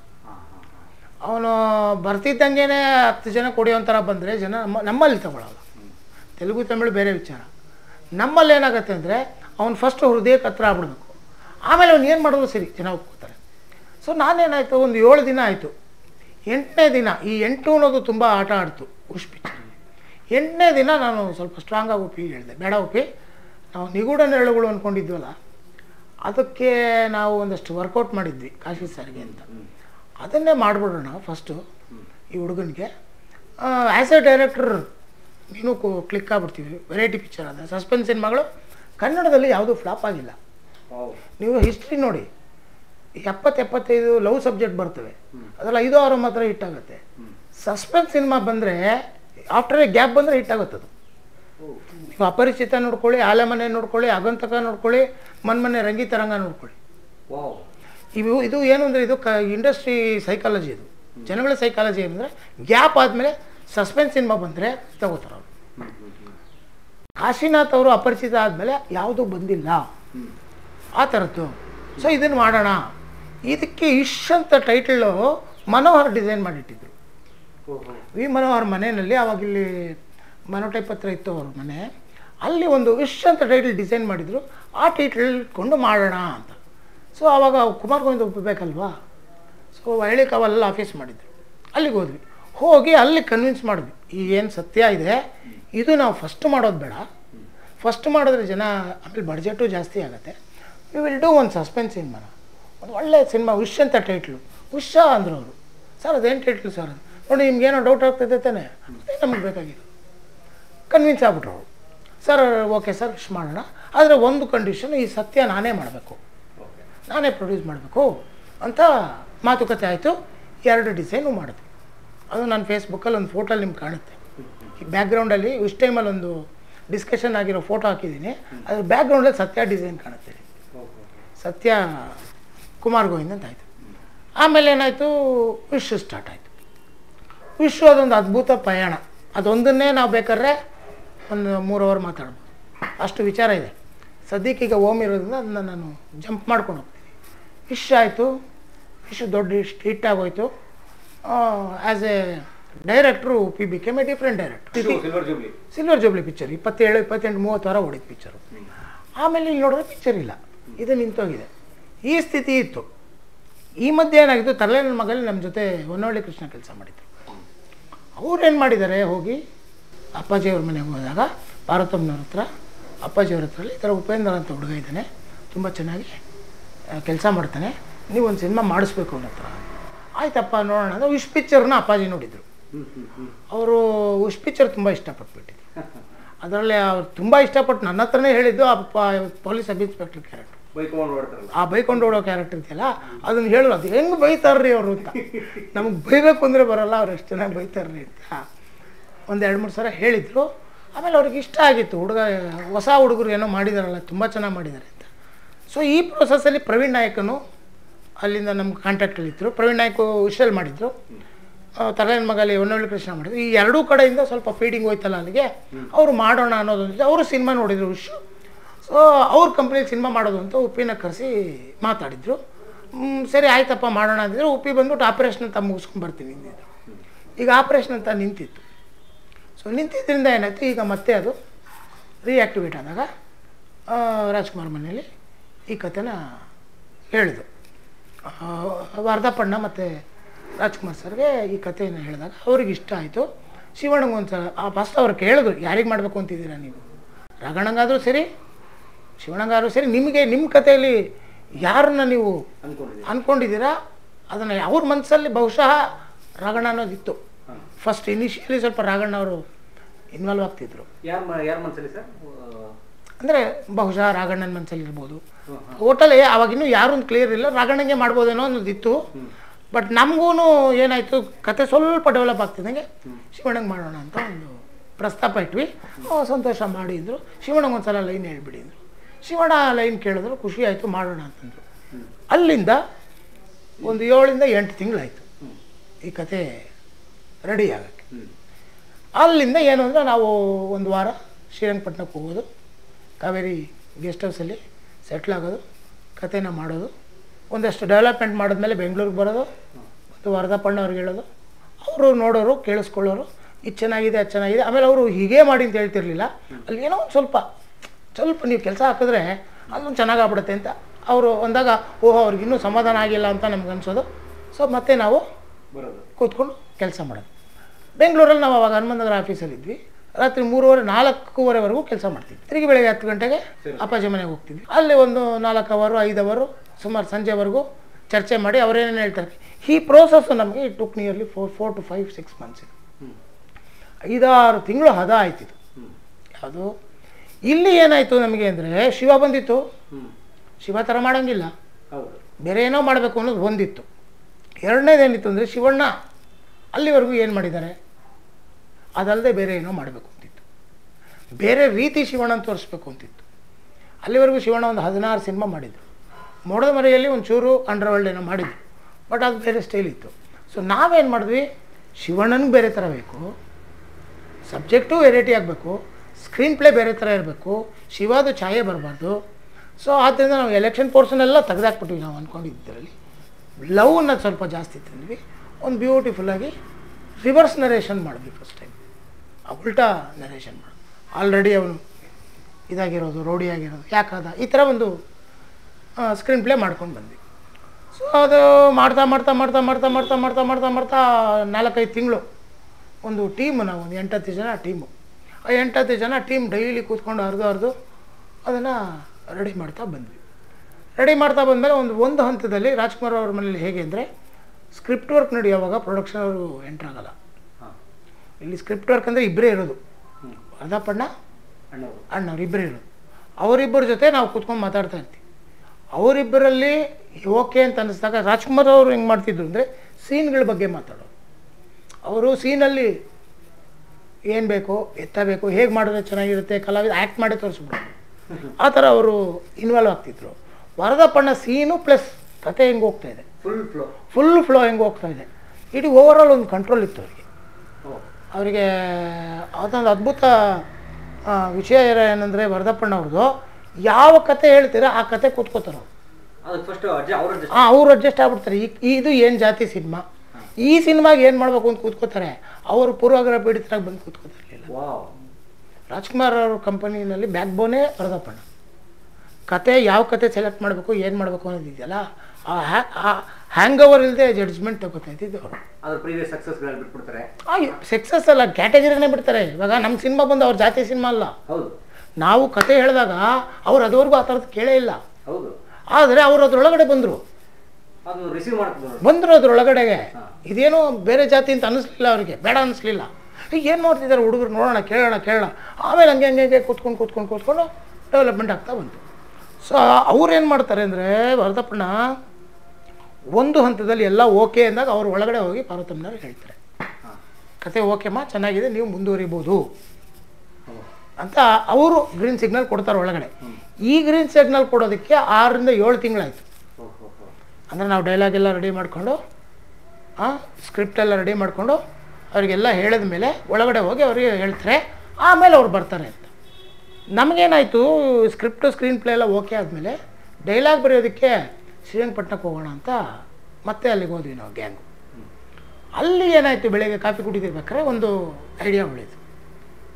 ಅವನು ಬರ್ತಿದ್ದಂಗೆ ಹತ್ತು ಜನ ಕೊಡಿಯೋಂಥರ ಬಂದರೆ ಜನ ನಮ್ಮ ನಮ್ಮಲ್ಲಿ ತಗೊಳ್ಳಲ್ಲ ತೆಲುಗು ತಮಿಳು ಬೇರೆ ವಿಚಾರ ನಮ್ಮಲ್ಲಿ ಏನಾಗುತ್ತೆ ಅಂದರೆ ಅವ್ನು ಫಸ್ಟ್ ಹೃದಯಕ್ಕೆ ಹತ್ರ ಆಗ್ಬಿಡ್ಬೇಕು ಆಮೇಲೆ ಅವ್ನು ಏನು ಮಾಡಿದ್ರು ಸರಿ ಜನ ಒಪ್ಕೋತಾರೆ ಸೊ ನಾನೇನಾಯಿತು ಒಂದು ಏಳು ದಿನ ಆಯಿತು ಎಂಟನೇ ದಿನ ಈ ಎಂಟು ಅನ್ನೋದು ತುಂಬ ಆಟ ಆಡ್ತು ಉಷ್ ಪಿಕ್ಚರಲ್ಲಿ ಎಂಟನೇ ದಿನ ನಾನು ಸ್ವಲ್ಪ ಸ್ಟ್ರಾಂಗಾಗಿ ಒಪ್ಪಿ ಹೇಳಿದೆ ಬೇಡ ಒಪ್ಪಿ ನಾವು ನಿಗೂಢ ನೆರಳುಗಳು ಅಂದ್ಕೊಂಡಿದ್ವಲ್ಲ ಅದಕ್ಕೆ ನಾವು ಒಂದಷ್ಟು ವರ್ಕೌಟ್ ಮಾಡಿದ್ವಿ ಕಾಶಿ ಸರ್ಗೆ ಅಂತ ಅದನ್ನೇ ಮಾಡಿಬಿಡೋಣ ಫಸ್ಟು ಈ ಹುಡುಗನಿಗೆ ಆ್ಯಸ್ ಎ ಡೈರೆಕ್ಟರ್ ನೀನು ಕ್ಲಿಕ್ ಆಗ್ಬಿಡ್ತೀವಿ ವೆರೈಟಿ ಪಿಕ್ಚರ್ ಅದ ಸಸ್ಪೆನ್ಸ್ ಸಿನಿಮಾಗಳು ಕನ್ನಡದಲ್ಲಿ ಯಾವುದೂ ಫ್ಲಾಪ್ ಆಗಿಲ್ಲ ನೀವು ಹಿಸ್ಟ್ರಿ ನೋಡಿ ಎಪ್ಪತ್ತು ಎಪ್ಪತ್ತೈದು ಲವ್ ಸಬ್ಜೆಕ್ಟ್ ಬರ್ತವೆ ಅದೆಲ್ಲ ಐದು ಆರು ಮಾತ್ರ ಹಿಟ್ ಆಗುತ್ತೆ ಸಸ್ಪೆನ್ಸ್ ಸಿನಿಮಾ ಬಂದರೆ ಆಫ್ಟರ್ ಎ ಗ್ಯಾಪ್ ಬಂದರೆ ಹಿಟ್ ಆಗುತ್ತೆ ಅದು ನೀವು ಅಪರಿಚಿತ ನೋಡ್ಕೊಳ್ಳಿ ಆಲೆಮನೆ ನೋಡ್ಕೊಳ್ಳಿ ಆಗಂತಕ ನೋಡ್ಕೊಳ್ಳಿ ಮನ್ಮನೆ ರಂಗಿತರಂಗ ನೋಡ್ಕೊಳ್ಳಿ ವಾವ್ ಇವು ಇದು ಏನು ಅಂದರೆ ಇದು ಕ ಇಂಡಸ್ಟ್ರಿ ಸೈಕಾಲಜಿ ಇದು ಜನಗಳ ಸೈಕಾಲಜಿ ಏನಂದರೆ ಗ್ಯಾಪ್ ಆದಮೇಲೆ ಸಸ್ಪೆನ್ಸ್ ಸಿನಿಮಾ ಬಂದರೆ ತಗೋತಾರೆ ಅವರು ಕಾಶಿನಾಥ್ ಅವರು ಅಪರಿಚಿತ ಆದಮೇಲೆ ಯಾವುದೂ ಬಂದಿಲ್ಲ ಆ ಥರದ್ದು ಸೊ ಇದನ್ನು ಮಾಡೋಣ ಇದಕ್ಕೆ ಇಶ್ ಅಂತ ಟೈಟಲ್ಲು ಮನೋಹರ್ ಡಿಸೈನ್ ಮಾಡಿಟ್ಟಿದ್ರು ಓಹೋ ವಿ ಮನೋಹರ್ ಮನೆಯಲ್ಲಿ ಅವಾಗ ಇಲ್ಲಿ ಮನೋಟೈಪ್ ಹತ್ರ ಇತ್ತು ಅವ್ರ ಮನೆ ಅಲ್ಲಿ ಒಂದು ವಿಶ್ ಅಂತ ಟೈಟಲ್ ಡಿಸೈನ್ ಮಾಡಿದರು ಆ ಟೈಟಲ್ ಇಟ್ಕೊಂಡು ಮಾಡೋಣ ಅಂತ ಸೊ ಆವಾಗ ಕುಮಾರ್ ಗೋವಿಂದ ಒಪ್ಪಬೇಕಲ್ವಾ ಸೊ ಹಳ್ಳಿ ಕಾವಲೆಲ್ಲ ಆಫೀಸ್ ಮಾಡಿದ್ರು ಅಲ್ಲಿಗೆ ಹೋದ್ವಿ ಹೋಗಿ ಅಲ್ಲಿ ಕನ್ವಿನ್ಸ್ ಮಾಡಿದ್ವಿ ಈ ಏನು ಸತ್ಯ ಇದೆ ಇದು ನಾವು ಫಸ್ಟ್ ಮಾಡೋದು ಬೇಡ ಫಸ್ಟ್ ಮಾಡಿದ್ರೆ ಜನ ಆಮೇಲೆ ಬಡ್ಜೆಟು ಜಾಸ್ತಿ ಆಗುತ್ತೆ ವಿ ವಿಲ್ ಡೂ ಒಂದು ಸಸ್ಪೆನ್ಸ್ ಸಿನಿಮಾನ ಒಂದು ಒಳ್ಳೆ ಸಿನಿಮಾ ವಿಶ್ ಅಂತ ಟೈಟ್ಲು ವಿಶ ಅಂದರು ಅವರು ಸರ್ ಅದೇನು ಟೈಟ್ಲು ಸರ್ ಅದು ನೋಡಿ ನಿಮ್ಗೇನೋ ಡೌಟ್ ಆಗ್ತದೆ ತಾನೆ ಅದೇ ನಮ್ಗೆ ಬೇಕಾಗಿದ್ದು ಕನ್ವಿನ್ಸ್ ಆಗ್ಬಿಟ್ರು ಅವರು ಸರ್ ಓಕೆ ಸರ್ ವಿಶ್ ಮಾಡೋಣ ಆದರೆ ಒಂದು ಕಂಡೀಷನ್ ಈ ಸತ್ಯ ನಾನೇ ಮಾಡಬೇಕು ಓಕೆ ನಾನೇ ಪ್ರೊಡ್ಯೂಸ್ ಮಾಡಬೇಕು ಅಂತ ಮಾತುಕತೆ ಆಯಿತು ಎರಡು ಡಿಸೈನು ಮಾಡಿದ್ವಿ ಅದು ನನ್ನ ಫೇಸ್ಬುಕ್ಕಲ್ಲಿ ಒಂದು ಫೋಟೋಲ್ಲಿ ನಿಮ್ಗೆ ಕಾಣುತ್ತೆ ಈ ಬ್ಯಾಕ್ಗ್ರೌಂಡಲ್ಲಿ ಇಷ್ಟು ಟೈಮಲ್ಲಿ ಒಂದು ಡಿಸ್ಕಷನ್ ಆಗಿರೋ ಫೋಟೋ ಹಾಕಿದ್ದೀನಿ ಅದ್ರ ಬ್ಯಾಕ್ಗ್ರೌಂಡಲ್ಲಿ ಸತ್ಯ ಡಿಸೈನ್ ಕಾಣುತ್ತೆ ಓಕೆ ಸತ್ಯ ಕುಮಾರ್ ಗೋವಿಂದ್ ಅಂತ ಆಯಿತು ಆಮೇಲೆ ಏನಾಯಿತು ವಿಶ್ ಸ್ಟಾರ್ಟ್ ಆಯಿತು ವಿಶ್ವ ಅದೊಂದು ಅದ್ಭುತ ಪಯಣ ಅದೊಂದನ್ನೇ ನಾವು ಬೇಕಾದ್ರೆ ಒಂದು ಮೂರು ಅವರ್ ಮಾತಾಡ್ಬೋದು ಅಷ್ಟು ವಿಚಾರ ಇದೆ ಸದ್ಯಕ್ಕೆ ಈಗ ಓಮ್ ಇರೋದ್ರಿಂದ ಅದನ್ನ ನಾನು ಜಂಪ್ ಮಾಡ್ಕೊಂಡು ಹೋಗ್ತೀನಿ ವಿಶ್ ಆಯಿತು ವಿಶ್ ದೊಡ್ಡ ಇಷ್ಟು ಹಿಟ್ ಆಗೋಯ್ತು as a director P B came a different director silver jubilee silver jubilee picture ಇಪ್ಪತ್ತೇಳು ಇಪ್ಪತ್ತೆಂಟು ಮೂವತ್ತು ವಾರ ಓಡಿದ ಪಿಕ್ಚರು ಆಮೇಲೆ ಇಲ್ಲಿ ನೋಡಿದ್ರೆ ಪಿಕ್ಚರ್ ಇಲ್ಲ ಇದು ನಿಂತೋಗಿದೆ ಈ ಸ್ಥಿತಿ ಇತ್ತು ಈ ಮಧ್ಯೆ ಏನಾಗಿತ್ತು ತರಲೆ ನನ್ನ ಮಗಲ್ಲಿ ನಮ್ಮ ಜೊತೆ ಹೊನ್ನೊಳ್ಳಿ ಕೃಷ್ಣ ಕೆಲಸ ಮಾಡಿದ್ರು ಅವ್ರು ಏನು ಮಾಡಿದ್ದಾರೆ ಹೋಗಿ ಅಪ್ಪಾಜಿಯವ್ರ ಮನೆಗೆ ಹೋದಾಗ ಪಾರ್ವತಮ್ಮನವ್ರ ಹತ್ರ ಅಪ್ಪಾಜಿಯವ್ರ ಹತ್ರ ಈ ಥರ ಉಪೇಂದ್ರ ಅಂತ ಹುಡುಗ ಇದ್ದಾನೆ ತುಂಬ ಚೆನ್ನಾಗಿ ಕೆಲಸ ಮಾಡ್ತಾನೆ ನೀವು ಒಂದು ಸಿನಿಮಾ ಮಾಡಿಸ್ಬೇಕು ಅವನ ಹತ್ರ ಆಯ್ತಪ್ಪ ನೋಡೋಣ ಅಂತ ವಿಶ್ ಪಿಕ್ಚರ್ನ ಅಪ್ಪಾಜಿ ನೋಡಿದರು ಹ್ಮ್ ಹ್ಮ್ ಹ್ಮ್ ಅವರು ವಿಶ್ ಪಿಕ್ಚರ್ ತುಂಬ ಇಷ್ಟಪಟ್ಬಿಟ್ಟಿದ್ರು ಅದರಲ್ಲಿ ಅವ್ರು ತುಂಬ ಇಷ್ಟಪಟ್ಟು ನನ್ನ ಹತ್ರನೇ ಹೇಳಿದ್ದು ಆ ಪ- ಪೊಲೀಸ್ ಸಬ್ ಇನ್ಸ್ಪೆಕ್ಟರ್ ಕ್ಯಾರೆಕ್ಟರ್ ಬೈಕೊಂಡು ಓಡ್ತಾರಲ್ಲ ಆ ಬೈಕೊಂಡು ಓಡೋ ಕ್ಯಾರೆಕ್ಟರ್ ಇದೆಯಲ್ಲ ಅದನ್ನು ಹೇಳೋದು ಅದು ಹೆಂಗೆ ಬೈತಾರ್ರಿ ಅವರು ಅಂತ ನಮಗೆ ಬೈಬೇಕು ಅಂದರೆ ಬರಲ್ಲ ಅವ್ರು ಎಷ್ಟು ಚೆನ್ನಾಗಿ ಬೈತಾರ್ರಿ ಅಂತ ಒಂದು ಎರಡು ಮೂರು ಸಲ ಹೇಳಿದರು ಆಮೇಲೆ ಅವ್ರಿಗೆ ಇಷ್ಟ ಆಗಿತ್ತು ಹುಡುಗ ಹೊಸ ಹುಡುಗರು ಏನೋ ಮಾಡಿದಾರಲ್ಲ ತುಂಬ ಚೆನ್ನಾಗಿ ಮಾಡಿದ್ದಾರೆ ಅಂತ ಸೊ ಈ ಪ್ರೊಸೆಸ್ಸಲ್ಲಿ ಪ್ರವೀಣ್ ನಾಯಕನು ಅಲ್ಲಿಂದ ನಮ್ಗೆ ಕಾಂಟ್ಯಾಕ್ಟಲ್ಲಿದ್ದರು ಪ್ರವೀಣ್ ನಾಯ್ಕು ವಿಷಲ್ ಮಾಡಿದರು ತಲೆನ ಮಗಲ್ಲಿ ಹೊನ್ನಳ್ಳಿ ಕೃಷ್ಣ ಮಾಡಿದ್ರು ಈ ಎರಡೂ ಕಡೆಯಿಂದ ಸ್ವಲ್ಪ ಫೀಡಿಂಗ್ ಹೋಯ್ತಲ್ಲ ಅಲ್ಲಿಗೆ ಅವರು ಮಾಡೋಣ ಅನ್ನೋದೊಂದಿದೆ ಅವರು ಸಿನಿಮಾ ನೋಡಿದರು ವಿಶು ಸೊ ಅವ್ರ ಕಂಪ್ನಿಲಿ ಸಿನಿಮಾ ಮಾಡೋದು ಅಂತ ಉಪ್ಪಿನ ಕರೆಸಿ ಮಾತಾಡಿದರು ಹ್ಮ್, ಸರಿ ಆಯ್ತಪ್ಪ ಮಾಡೋಣ ಅಂದಿದ್ರು ಉಪ್ಪಿ ಬಂದ್ಬಿಟ್ಟು ಆಪ್ರೇಷನ್ ಅಂತ ಮುಗಿಸ್ಕೊಂಡು ಬರ್ತೀನಿ ಅಂದಿದ್ರು ಈಗ ಆಪ್ರೇಷನ್ ಅಂತ ನಿಂತಿತ್ತು ಸೊ ನಿಂತಿದ್ದರಿಂದ ಏನಾಯ್ತು ಈಗ ಮತ್ತೆ ಅದು ರಿಯಾಕ್ಟಿವೇಟ್ ಆದಾಗ ಆ, ರಾಜ್ಕುಮಾರ್ ಮನೇಲಿ ಈ ಕಥೆನ ಹೇಳಿದ್ರು ವಾರ್ಧಪ್ಪಣ್ಣ ಮತ್ತು ರಾಜ್ಕುಮಾರ್ ಸರ್ಗೆ ಈ ಕಥೆಯನ್ನು ಹೇಳಿದಾಗ ಅವ್ರಿಗೆ ಇಷ್ಟ ಆಯಿತು ಶಿವಣ್ಣಂಗೆ ಒಂದು ಸಲ ಆ ಫಸ್ಟ್ ಅವ್ರು ಕೇಳಿದ್ರು ಯಾರಿಗೆ ಮಾಡಬೇಕು ಅಂತಿದ್ದೀರಾ ನೀವು ರಗಣಂಗಾದರೂ ಸರಿ ಶಿವಣ್ಣಂಗಾದ್ರೂ ಸರಿ ನಿಮಗೆ ನಿಮ್ಮ ಕಥೆಯಲ್ಲಿ ಯಾರನ್ನ ನೀವು ಅನ್ಕೊಂಡಿದ್ದೀನಿ ಅಂದ್ಕೊಂಡಿದ್ದೀರಾ ಅದನ್ನು ಅವ್ರ ಮನಸ್ಸಲ್ಲಿ ಬಹುಶಃ ರಾಗಣ್ಣ ಅನ್ನೋದಿತ್ತು ಫಸ್ಟ್ ಇನಿಷಿಯಲಿ ಸ್ವಲ್ಪ ರಾಗಣ್ಣ ಅವರು ಇನ್ವಾಲ್ವ್ ಆಗ್ತಿದ್ರು ಯಾರ ಯಾರ ಮನಸ್ಸಲ್ಲಿ ಸರ್ ಅಂದರೆ ಬಹುಶಃ ರಾಗಣ್ಣನ ಮನಸ್ಸಲ್ಲಿ ಇರ್ಬೋದು ಒಟ್ಟಲ್ಲಿ ಅವಾಗಿನ್ನೂ ಯಾರೂ ಕ್ಲಿಯರ್ ಇಲ್ಲ ರಾಗಣ್ಣಂಗೆ ಮಾಡ್ಬೋದೇನೋ ಅನ್ನೋದಿತ್ತು ಬಟ್ ನಮಗೂ ಏನಾಯಿತು ಕತೆ ಸ್ವಲ್ಪ ಡೆವಲಪ್ ಆಗ್ತಿದ್ದಂಗೆ ಶಿವಣ್ಣಂಗೆ ಮಾಡೋಣ ಅಂತ ಒಂದು ಪ್ರಸ್ತಾಪ ಇಟ್ವಿ ಆ, ಸಂತೋಷ ಮಾಡಿದ್ರು ಶಿವಣ್ಣಂಗೆ ಒಂದು ಸಲ ಲೈನ್ ಹೇಳ್ಬಿಡಿ ಅಂದರು ಶಿವಣ್ಣ ಲೈನ್ ಕೇಳಿದ್ರು ಖುಷಿ ಆಯಿತು ಮಾಡೋಣ ಅಂತಂದರು ಅಲ್ಲಿಂದ ಒಂದು ಏಳಿಂದ ಎಂಟು ತಿಂಗಳಾಯಿತು ಈ ಕತೆ ರೆಡಿ ಆಗೋಕ್ಕೆ ಅಲ್ಲಿಂದ ಏನು ಅಂದರೆ ನಾವು ಒಂದು ವಾರ ಶ್ರೀರಂಗಪಟ್ಟಣಕ್ಕೆ ಹೋಗೋದು ಕಾವೇರಿ ಗೆಸ್ಟ್ ಹೌಸಲ್ಲಿ ಸೆಟ್ಲ್ ಆಗೋದು ಕಥೆನ ಮಾಡೋದು ಒಂದಷ್ಟು ಡೆವಲಪ್ಮೆಂಟ್ ಮಾಡಿದ್ಮೇಲೆ ಬೆಂಗಳೂರಿಗೆ ಬರೋದು ಮತ್ತು ವರದಪ್ಪಣ್ಣ ಅವ್ರಿಗೆ ಹೇಳೋದು ಅವರು ನೋಡೋರು ಕೇಳಿಸ್ಕೊಳ್ಳೋರು ಇದು ಚೆನ್ನಾಗಿದೆ ಅದು ಚೆನ್ನಾಗಿದೆ ಆಮೇಲೆ ಅವರು ಹೀಗೆ ಮಾಡಿ ಅಂತ ಹೇಳ್ತಿರ್ಲಿಲ್ಲ ಅಲ್ಲಿ ಏನೋ ಒಂದು ಸ್ವಲ್ಪ ಸ್ವಲ್ಪ ನೀವು ಕೆಲಸ ಹಾಕಿದ್ರೆ ಅಲ್ಲೊಂದು ಚೆನ್ನಾಗಾಗ್ಬಿಡುತ್ತೆ ಅಂತ ಅವರು ಅಂದಾಗ ಓಹೋ ಅವ್ರಿಗೆ ಇನ್ನೂ ಸಮಾಧಾನ ಆಗಿಲ್ಲ ಅಂತ ನಮ್ಗೆ ಅನ್ಸೋದು ಸೊ ಮತ್ತೆ ನಾವು ಬರೋದು ಕೂತ್ಕೊಂಡು ಕೆಲಸ ಮಾಡೋದು ಬೆಂಗಳೂರಲ್ಲಿ ನಾವು ಅವಾಗ ಹನುಮಂತನಗರ ಆಫೀಸಲ್ಲಿ ಇದ್ವಿ ರಾತ್ರಿ ಮೂರುವರೆ ನಾಲ್ಕೂವರೆವರೆಗೂ ಕೆಲಸ ಮಾಡ್ತಿದ್ವಿ ತಿರುಗಿ ಬೆಳಗ್ಗೆ ಹತ್ತು ಗಂಟೆಗೆ ಅಪ್ಪಾಜಿ ಮನೆಗೆ ಹೋಗ್ತಿದ್ವಿ ಅಲ್ಲಿ ಒಂದು ನಾಲ್ಕು ಅವರು ಐದು ಅವರು ಸುಮಾರು ಸಂಜೆವರೆಗೂ ಚರ್ಚೆ ಮಾಡಿ ಅವರೇನೇನು ಹೇಳ್ತಾರೆ ಈ ಪ್ರೋಸೆಸ್ಸು ನಮಗೆ took nearly four four to five six months ಇದು ಐದಾರು ತಿಂಗಳು ಹದ ಆಯ್ತಿತ್ತು ಯಾವುದು ಇಲ್ಲಿ ಏನಾಯಿತು ನಮಗೆ ಅಂದರೆ ಶಿವ ಬಂದಿತ್ತು ಹ್ಮ್ ಶಿವ ಥರ ಮಾಡೋಂಗಿಲ್ಲ ಹೌದು ಬೇರೆ ಏನೋ ಮಾಡಬೇಕು ಅನ್ನೋದು ಒಂದಿತ್ತು ಎರಡನೇದೇನಿತ್ತು ಅಂದರೆ ಶಿವಣ್ಣ ಅಲ್ಲಿವರೆಗೂ ಏನು ಮಾಡಿದ್ದಾರೆ ಅದಲ್ಲದೆ ಬೇರೆ ಏನೋ ಮಾಡಬೇಕು ಅಂತಿತ್ತು ಬೇರೆ ರೀತಿ ಶಿವಣ್ಣನ ತೋರಿಸ್ಬೇಕು ಅಂತಿತ್ತು ಅಲ್ಲಿವರೆಗೂ ಶಿವಣ್ಣ ಒಂದು ಹದಿನಾರು ಸಿನಿಮಾ ಮಾಡಿದ್ರು ಮೋಡದ ಮರೆಯಲ್ಲಿ ಒಂದು ಚೂರು ಅಂಡರ್ವರ್ಲ್ಡ್ ಏನೋ ಮಾಡಿದ್ರು ಬಟ್ ಅದು ಬೇರೆ ಸ್ಟೈಲ್ ಇತ್ತು ಸೊ ನಾವೇನು ಮಾಡಿದ್ವಿ ಶಿವಣ್ಣನಿಗೆ ಬೇರೆ ಥರ ಬೇಕು ಸಬ್ಜೆಕ್ಟು ವೆರೈಟಿ ಆಗಬೇಕು ಸ್ಕ್ರೀನ್ ಪ್ಲೇ ಬೇರೆ ಥರ ಇರಬೇಕು ಶಿವಾದು ಛಾಯೆ ಬರಬಾರ್ದು ಸೊ ಆದ್ದರಿಂದ ನಾವು ಎಲೆಕ್ಷನ್ ಪೋರ್ಷನ್ ಎಲ್ಲ ತೆಗೆದಾಕ್ಬಿಟ್ವಿ ನಾವು ಅಂದ್ಕೊಂಡಿದ್ದರಲ್ಲಿ ಲವ್ ಅನ್ನೋದು ಸ್ವಲ್ಪ ಜಾಸ್ತಿ ತಂದ್ವಿ ಒಂದು ಬ್ಯೂಟಿಫುಲ್ಲಾಗಿ ರಿವರ್ಸ್ ನರೇಷನ್ ಮಾಡಿದ್ವಿ ಫಸ್ಟ್ ಟೈಮ್ ಉಲ್ಟಾ ನರೇಷನ್ ಮಾಡೋದು ಆಲ್ರೆಡಿ ಅವನು ಇದಾಗಿರೋದು ರೋಡಿ ಆಗಿರೋದು ಯಾಕಾದ ಈ ಥರ ಒಂದು ಸ್ಕ್ರೀನ್ ಪ್ಲೇ ಮಾಡ್ಕೊಂಡು ಬಂದ್ವಿ ಸೊ ಅದು ಮಾಡ್ತಾ ಮಾಡ್ತಾ ಮಾಡ್ತಾ ಮಾಡ್ತಾ ಮಾಡ್ತಾ ಮಾಡ್ತಾ ಮಾಡ್ತಾ ಮಾಡ್ತಾ ನಾಲ್ಕೈದು ತಿಂಗಳು ಒಂದು ಟೀಮು ನಾವು ಒಂದು ಎಂಟತ್ತು ಜನ ಟೀಮು ಆ ಎಂಟತ್ತು ಜನ ಟೀಮ್ ಡೈಲಿ ಕೂತ್ಕೊಂಡು ಹರಿದು ಹರಿದು ಅದನ್ನು ರೆಡಿ ಮಾಡ್ತಾ ಬಂದ್ವಿ ರೆಡಿ ಮಾಡ್ತಾ ಬಂದಮೇಲೆ ಒಂದು ಒಂದು ಹಂತದಲ್ಲಿ ರಾಜ್ಕುಮಾರ್ ಅವ್ರ ಮನೇಲಿ ಹೇಗೆ ಅಂದರೆ ಸ್ಕ್ರಿಪ್ಟ್ ವರ್ಕ್ ನಡೆಯುವಾಗ ಪ್ರೊಡಕ್ಷನ್ ಅವರು ಎಂಟ್ರಾಗಲ್ಲ ಹಾಂ ಇಲ್ಲಿ ಸ್ಕ್ರಿಪ್ಟ್ ವರ್ಕ್ ಅಂದರೆ ಇಬ್ಬರೇ ಇರೋದು ಹ್ಞೂ ಅರ್ಧಪ್ಪಣ್ಣ ಅಣ್ಣವರು ಅಣ್ಣವ್ರು ಇಬ್ಬರೇ ಇರೋದು ಅವರಿಬ್ಬರ ಜೊತೆ ನಾವು ಕೂತ್ಕೊಂಡು ಮಾತಾಡ್ತಾ ಇರ್ತೀವಿ ಅವರಿಬ್ಬರಲ್ಲಿ ಓಕೆ ಅಂತ ಅನ್ನಿಸ್ದಾಗ ರಾಜ್ಕುಮಾರ್ ಅವರು ಹೆಂಗೆ ಮಾಡ್ತಿದ್ರು ಅಂದರೆ ಸೀನ್ಗಳ ಬಗ್ಗೆ ಮಾತಾಡೋರು ಅವರು ಸೀನಲ್ಲಿ ಏನು ಬೇಕು ಎತ್ತಬೇಕು ಹೇಗೆ ಮಾಡಿದ್ರೆ ಚೆನ್ನಾಗಿರುತ್ತೆ ಕಲಾವಿದ ಆ್ಯಕ್ಟ್ ಮಾಡಿ ತೋರಿಸ್ಬಿಡೋರು ಆ ಥರ ಅವರು ಇನ್ವಾಲ್ವ್ ಆಗ್ತಿದ್ರು ವರದಪ್ಪಣ್ಣ ಸೀನು ಪ್ಲಸ್ ಕತೆ ಹೆಂಗೆ ಹೋಗ್ತಾ ಇದೆ ಫುಲ್ ಫ್ಲೋ ಫುಲ್ ಫ್ಲೋ ಹೆಂಗೆ ಹೋಗ್ತಾ ಇದೆ ಇಡೀ ಓವರಾಲ್ ಒಂದು ಕಂಟ್ರೋಲ್ ಇತ್ತು ಅವರಿಗೆ ಓ ಅವರಿಗೆ ಅದೊಂದು ಅದ್ಭುತ ಆ, ವಿಷಯ ಏನಂದರೆ ವರದಪ್ಪಣ್ಣ ಅವ್ರದ್ದು ಯಾವ ಕತೆ ಹೇಳ್ತೀರಾ ಆ ಕತೆ ಕೂತ್ಕೋತಾರೆ ಅವ್ರು ಅದಕ್ಕೆ ಫಸ್ಟ್ ಅಜ್ಜ ಅವ್ರ ಅಡ್ಜಸ್ಟ್ ಹಾಂ ಅವ್ರು ಅಡ್ಜಸ್ಟ್ ಆಗ್ಬಿಡ್ತಾರೆ ಈ ಇದು ಏನು ಜಾತಿ ಸಿನಿಮಾ ಈ ಸಿನಿಮಾಗೆ ಏನು ಮಾಡಬೇಕು ಅಂತ ಕೂತ್ಕೋತಾರೆ ಅವರು ಪೂರ್ವಗ್ರಹ ಪೀಡಿತರಾಗಿ ಬಂದು ಕೂತ್ಕೋತಿರ್ಲಿಲ್ಲ ವಾವ್ ರಾಜ್ಕುಮಾರ್ ಅವ್ರ ಕಂಪನಿನಲ್ಲಿ ಬ್ಯಾಕ್ ಬೋನೇ ವರದಪ್ಪಣ್ಣ ಕತೆ ಯಾವ ಕತೆ ಸೆಲೆಕ್ಟ್ ಮಾಡಬೇಕು ಏನು ಮಾಡಬೇಕು ಅನ್ನೋದಿದೆಯಲ್ಲ ಆ ಹ್ಯಾ ಆ ಹ್ಯಾಂಗ್ ಓವರ್ ಇಲ್ಲದೆ ಜಡ್ಜ್ಮೆಂಟ್ ತಗೋತಾ ಇದ್ದಿದ್ದು ಅವರು ಅದ್ರ ಪ್ರೀವಿಯಸ್ ಸಕ್ಸಸ್ಗಳು ಬಿಟ್ಬಿಡ್ತಾರೆ ಸಕ್ಸಸ್ ಅಲ್ಲ ಕ್ಯಾಟಗರಿನೇ ಬಿಡ್ತಾರೆ ಇವಾಗ ನಮ್ಮ ಸಿನಿಮಾ ಬಂದು ಅವ್ರ ಜಾತಿ ಸಿನಿಮಾ ಅಲ್ಲ ಹೌದು ನಾವು ಕತೆ ಹೇಳಿದಾಗ ಅವ್ರು ಅದುವರೆಗೂ ಆ ಥರದ್ದು ಕೇಳೇ ಇಲ್ಲ ಹೌದು ಆದರೆ ಅವರು ಅದ್ರೊಳಗಡೆ ಬಂದರು ಅದು ರಿಸೀವ್ ಮಾಡ್ತಿದ್ರು ಬಂದರು ಅದ್ರೊಳಗಡೆಗೆ ಇದೇನೋ ಬೇರೆ ಜಾತಿ ಅಂತ ಅನ್ನಿಸ್ಲಿಲ್ಲ ಅವರಿಗೆ ಬೇಡ ಅನ್ನಿಸ್ಲಿಲ್ಲ ಏನು ನೋಡ್ತಿದ್ದಾರೆ ಹುಡುಗರು ನೋಡೋಣ ಕೇಳೋಣ ಕೇಳೋಣ ಆಮೇಲೆ ಹಂಗೆ ಹಂಗೆ ಹಂಗೆ ಕೂತ್ಕೊಂಡು ಕೂತ್ಕೊಂಡು ಕೂತ್ಕೊಂಡು ಡೆವಲಪ್ಮೆಂಟ್ ಆಗ್ತಾ ಬಂತು ಸೊ ಅವ್ರು ಏನು ಮಾಡ್ತಾರೆ ಅಂದರೆ ವರದಪ್ಪಣ್ಣ ಒಂದು ಹಂತದಲ್ಲಿ ಎಲ್ಲ ಓಕೆ ಅಂದಾಗ ಅವ್ರ ಒಳಗಡೆ ಹೋಗಿ ಪಾರ್ವತಮ್ಮನವ್ರು ಹೇಳ್ತಾರೆ ಹಾಂ ಕತೆ ಓಕೆಮ್ಮ ಚೆನ್ನಾಗಿದೆ ನೀವು ಮುಂದುವರಿಬೋದು ಅಂತ ಅವರು ಗ್ರೀನ್ ಸಿಗ್ನಲ್ ಕೊಡ್ತಾರೆ ಒಳಗಡೆ ಈ ಗ್ರೀನ್ ಸಿಗ್ನಲ್ ಕೊಡೋದಕ್ಕೆ ಆರರಿಂದ ಏಳು ತಿಂಗಳಾಯಿತು ಓಹೋ ಹೋ ಅಂದರೆ ನಾವು ಡೈಲಾಗ್ ಎಲ್ಲ ರೆಡಿ ಮಾಡಿಕೊಂಡು ಸ್ಕ್ರಿಪ್ಟ್ ಎಲ್ಲ ರೆಡಿ ಮಾಡಿಕೊಂಡು ಅವರಿಗೆಲ್ಲ ಹೇಳಿದ ಮೇಲೆ ಒಳಗಡೆ ಹೋಗಿ ಅವರಿಗೆ ಹೇಳ್ತಾರೆ ಆಮೇಲೆ ಅವ್ರು ಬರ್ತಾರೆ ಅಂತ ನಮಗೇನಾಯಿತು ಸ್ಕ್ರಿಪ್ಟು ಸ್ಕ್ರೀನ್ ಪ್ಲೇ ಎಲ್ಲ ಓಕೆ ಆದಮೇಲೆ ಡೈಲಾಗ್ ಬರೆಯೋದಕ್ಕೆ ಶ್ರೀರಂಗಪಟ್ಟಣಕ್ಕೆ ಹೋಗೋಣ ಅಂತ ಮತ್ತೆ ಅಲ್ಲಿಗೆ ಹೋದ್ವಿ ನಾವು ಗ್ಯಾಂಗು ಅಲ್ಲಿ ಏನಾಯಿತು ಬೆಳಗ್ಗೆ ಕಾಫಿ ಕುಡಿದಿರ್ಬೇಕಾದ್ರೆ ಒಂದು ಐಡಿಯಾ ಉಳಿತು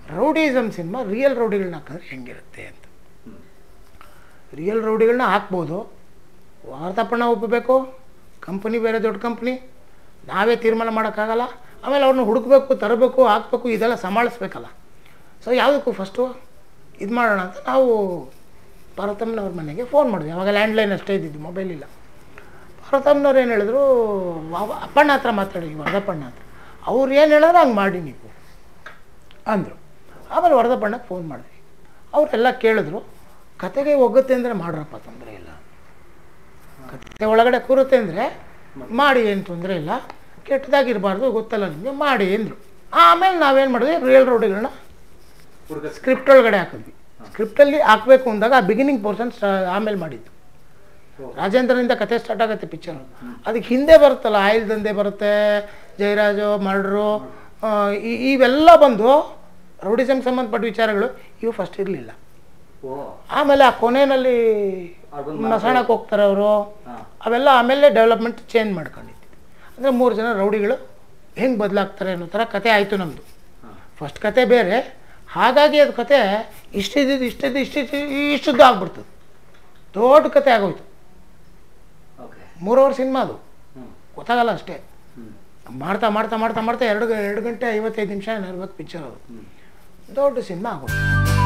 ರೌಡಿಸಮ್ ಸಿನಿಮಾ ರಿಯಲ್ ರೌಡಿಗಳನ್ನ ಹಾಕಿದ್ರೆ ಹೆಂಗಿರುತ್ತೆ ಅಂತ ರಿಯಲ್ ರೌಡಿಗಳನ್ನ ಹಾಕ್ಬೋದು ವಾರ್ತಾಪಣ ಒಪ್ಪಬೇಕು ಕಂಪ್ನಿ ಬೇರೆ ದೊಡ್ಡ ಕಂಪ್ನಿ ನಾವೇ ತೀರ್ಮಾನ ಮಾಡೋಕ್ಕಾಗಲ್ಲ ಆಮೇಲೆ ಅವ್ರನ್ನ ಹುಡುಕ್ಬೇಕು ತರಬೇಕು ಹಾಕ್ಬೇಕು ಇದೆಲ್ಲ ಸಂಭಾಳಿಸ್ಬೇಕಲ್ಲ ಸೊ ಯಾವುದಕ್ಕೂ ಫಸ್ಟು ಇದು ಮಾಡೋಣ ಅಂತ ನಾವು ಪಾರ್ವತಮ್ಮನವ್ರ ಮನೆಗೆ ಫೋನ್ ಮಾಡಿದ್ವಿ ಅವಾಗ ಲ್ಯಾಂಡ್ಲೈನ್ ಅಷ್ಟೇ ಇದ್ದಿದ್ದು ಮೊಬೈಲ್ ಇಲ್ಲ ಪಾರ್ವತಮ್ಮನವ್ರು ಏನು ಹೇಳಿದ್ರು ಅವ- ಅಪ್ಪಣ್ಣ ಹತ್ರ ಮಾತಾಡಿ ವರದಪ್ಪಣ್ಣ ಹತ್ರ ಅವ್ರು ಏನು ಹೇಳಿದ್ರೆ ಹಂಗೆ ಮಾಡಿ ನೀವು ಅಂದರು ಆಮೇಲೆ ವರದಪ್ಪಣ್ಣಗೆ ಫೋನ್ ಮಾಡಿದ್ವಿ ಅವರೆಲ್ಲ ಕೇಳಿದ್ರು ಕತೆಗೆ ಒಗ್ಗುತ್ತೆ ಅಂದರೆ ಮಾಡ್ರಪ್ಪ ತೊಂದರೆ ಇಲ್ಲ ಕತೆ ಒಳಗಡೆ ಕೂರುತ್ತೆ ಅಂದರೆ ಮಾಡಿ ಏನು ತೊಂದರೆ ಇಲ್ಲ ಕೆಟ್ಟದಾಗಿರಬಾರ್ದು ಗೊತ್ತಲ್ಲ ನಿಮಗೆ ಮಾಡಿ ಅಂದರು ಆಮೇಲೆ ನಾವೇನು ಮಾಡಿದ್ವಿ ರಿಯಲ್ ರೋಡಿಗಳನ್ನ ಹುಡುಗ ಸ್ಕ್ರಿಪ್ಟ್ ಒಳಗಡೆ ಹಾಕಿದ್ವಿ ಸ್ಕ್ರಿಪ್ಟಲ್ಲಿ ಹಾಕಬೇಕು ಅಂದಾಗ ಆ ಬಿಗಿನಿಂಗ್ ಪೋರ್ಷನ್ ಆಮೇಲೆ ಮಾಡಿದ್ದು ರಾಜೇಂದ್ರನಿಂದ ಕತೆ ಸ್ಟಾರ್ಟ್ ಆಗುತ್ತೆ ಪಿಕ್ಚರ್ ಅದಕ್ಕೆ ಹಿಂದೆ ಬರುತ್ತಲ್ಲ ಆಯಿಲ್ ದಂಧೆ ಬರುತ್ತೆ ಜಯರಾಜು ಮರ್ಡ್ರು ಇವೆಲ್ಲ ಬಂದು ರೌಡಿಸಮ್ಗೆ ಸಂಬಂಧಪಟ್ಟ ವಿಚಾರಗಳು ಇವು ಫಸ್ಟ್ ಇರಲಿಲ್ಲ ಓ ಆಮೇಲೆ ಆ ಕೊನೆಯಲ್ಲಿ ಅವ್ರ್ ಬಂದ್ ಮಸಾಣಕ್ಕೆ ಹೋಗ್ತಾರೆ ಅವರು ಹಾಂ ಅವೆಲ್ಲ ಆಮೇಲೆ ಡೆವಲಪ್ಮೆಂಟ್ ಚೇಂಜ್ ಮಾಡ್ಕೊಂಡಿದ್ದು ಅಂದರೆ ಮೂರು ಜನ ರೌಡಿಗಳು ಹೆಂಗೆ ಬದಲಾಗ್ತಾರೆ ಅನ್ನೋ ಥರ ಕತೆ ಆಯಿತು ನಮ್ಮದು ಹಾಂ ಫಸ್ಟ್ ಕತೆ ಬೇರೆ ಹಾಗಾಗಿ ಅದು ಕತೆ ಇಷ್ಟಿದ್ದು ಇಷ್ಟಿದ್ದು ಇಷ್ಟಿದ್ದು ಇಷ್ಟದ್ದು ಆಗ್ಬಿಡ್ತದೆ ದೊಡ್ಡ ಕತೆ ಆಗೋಯ್ತು ಓಕೆ ಮೂರುವರೆ ಸಿನಿಮಾ ಅದು ಹ್ಞೂ ಗೊತ್ತಾಗಲ್ಲ ಅಷ್ಟೇ ಹ್ಞೂ ಮಾಡ್ತಾ ಮಾಡ್ತಾ ಮಾಡ್ತಾ ಮಾಡ್ತಾ ಎರಡು ಎರಡು ಗಂಟೆ ಐವತ್ತೈದು ನಿಮಿಷ ಇರಬೇಕು ಪಿಕ್ಚರ್ ಅದು ಹ್ಞೂ ದೊಡ್ಡ ಸಿನಿಮಾ ಆಗೋದು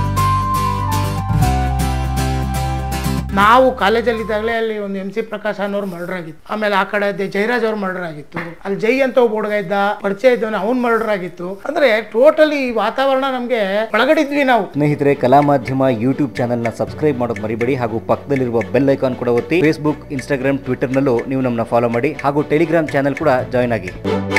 ನಾವು ಕಾಲೇಜಲ್ಲಿದ್ದಾಗಲೇ ಅಲ್ಲಿ ಒಂದು ಎಂ ಸಿ ಪ್ರಕಾಶ್ ಅನ್ನೋರು ಮರ್ಡರ್ ಆಗಿತ್ತು ಆಮೇಲೆ ಆ ಕಡೆ ದೆ- ಜಯರಾಜ್ ಅವ್ರ ಮರ್ಡರ್ ಆಗಿತ್ತು ಅಲ್ಲಿ ಜೈ ಅಂತ ಒಬ್ಬ ಹುಡುಗ ಇದ್ದ ಪರಿಚಯ ಇದ್ದವನು ಅವ್ನು ಮರ್ಡರ್ ಆಗಿತ್ತು ಅಂದ್ರೆ ಟೋಟಲಿ ವಾತಾವರಣ ನಮಗೆ ಒಳಗಡಿದ್ವಿ ನಾವು ಸ್ನೇಹಿತರೆ ಕಲಾ ಮಾಧ್ಯಮ ಯೂಟ್ಯೂಬ್ ಚಾನೆಲ್ನ ಸಬ್ಸ್ಕ್ರೈಬ್ ಮಾಡೋದು ಮರಿಬೇಡಿ ಹಾಗೂ ಪಕ್ಕದಲ್ಲಿರುವ ಬೆಲ್ ಐಕಾನ್ ಕೂಡ ಒತ್ತಿ ಫೇಸ್ಬುಕ್ ಇನ್ಸ್ಟಾಗ್ರಾಮ್ ಟ್ವಿಟರ್ನಲ್ಲೂ ನೀವು ನಮ್ಮನ್ನ ಫಾಲೋ ಮಾಡಿ ಹಾಗೂ ಟೆಲಿಗ್ರಾಮ್ ಚಾನೆಲ್ ಕೂಡ ಜಾಯ್ನ್ ಆಗಿ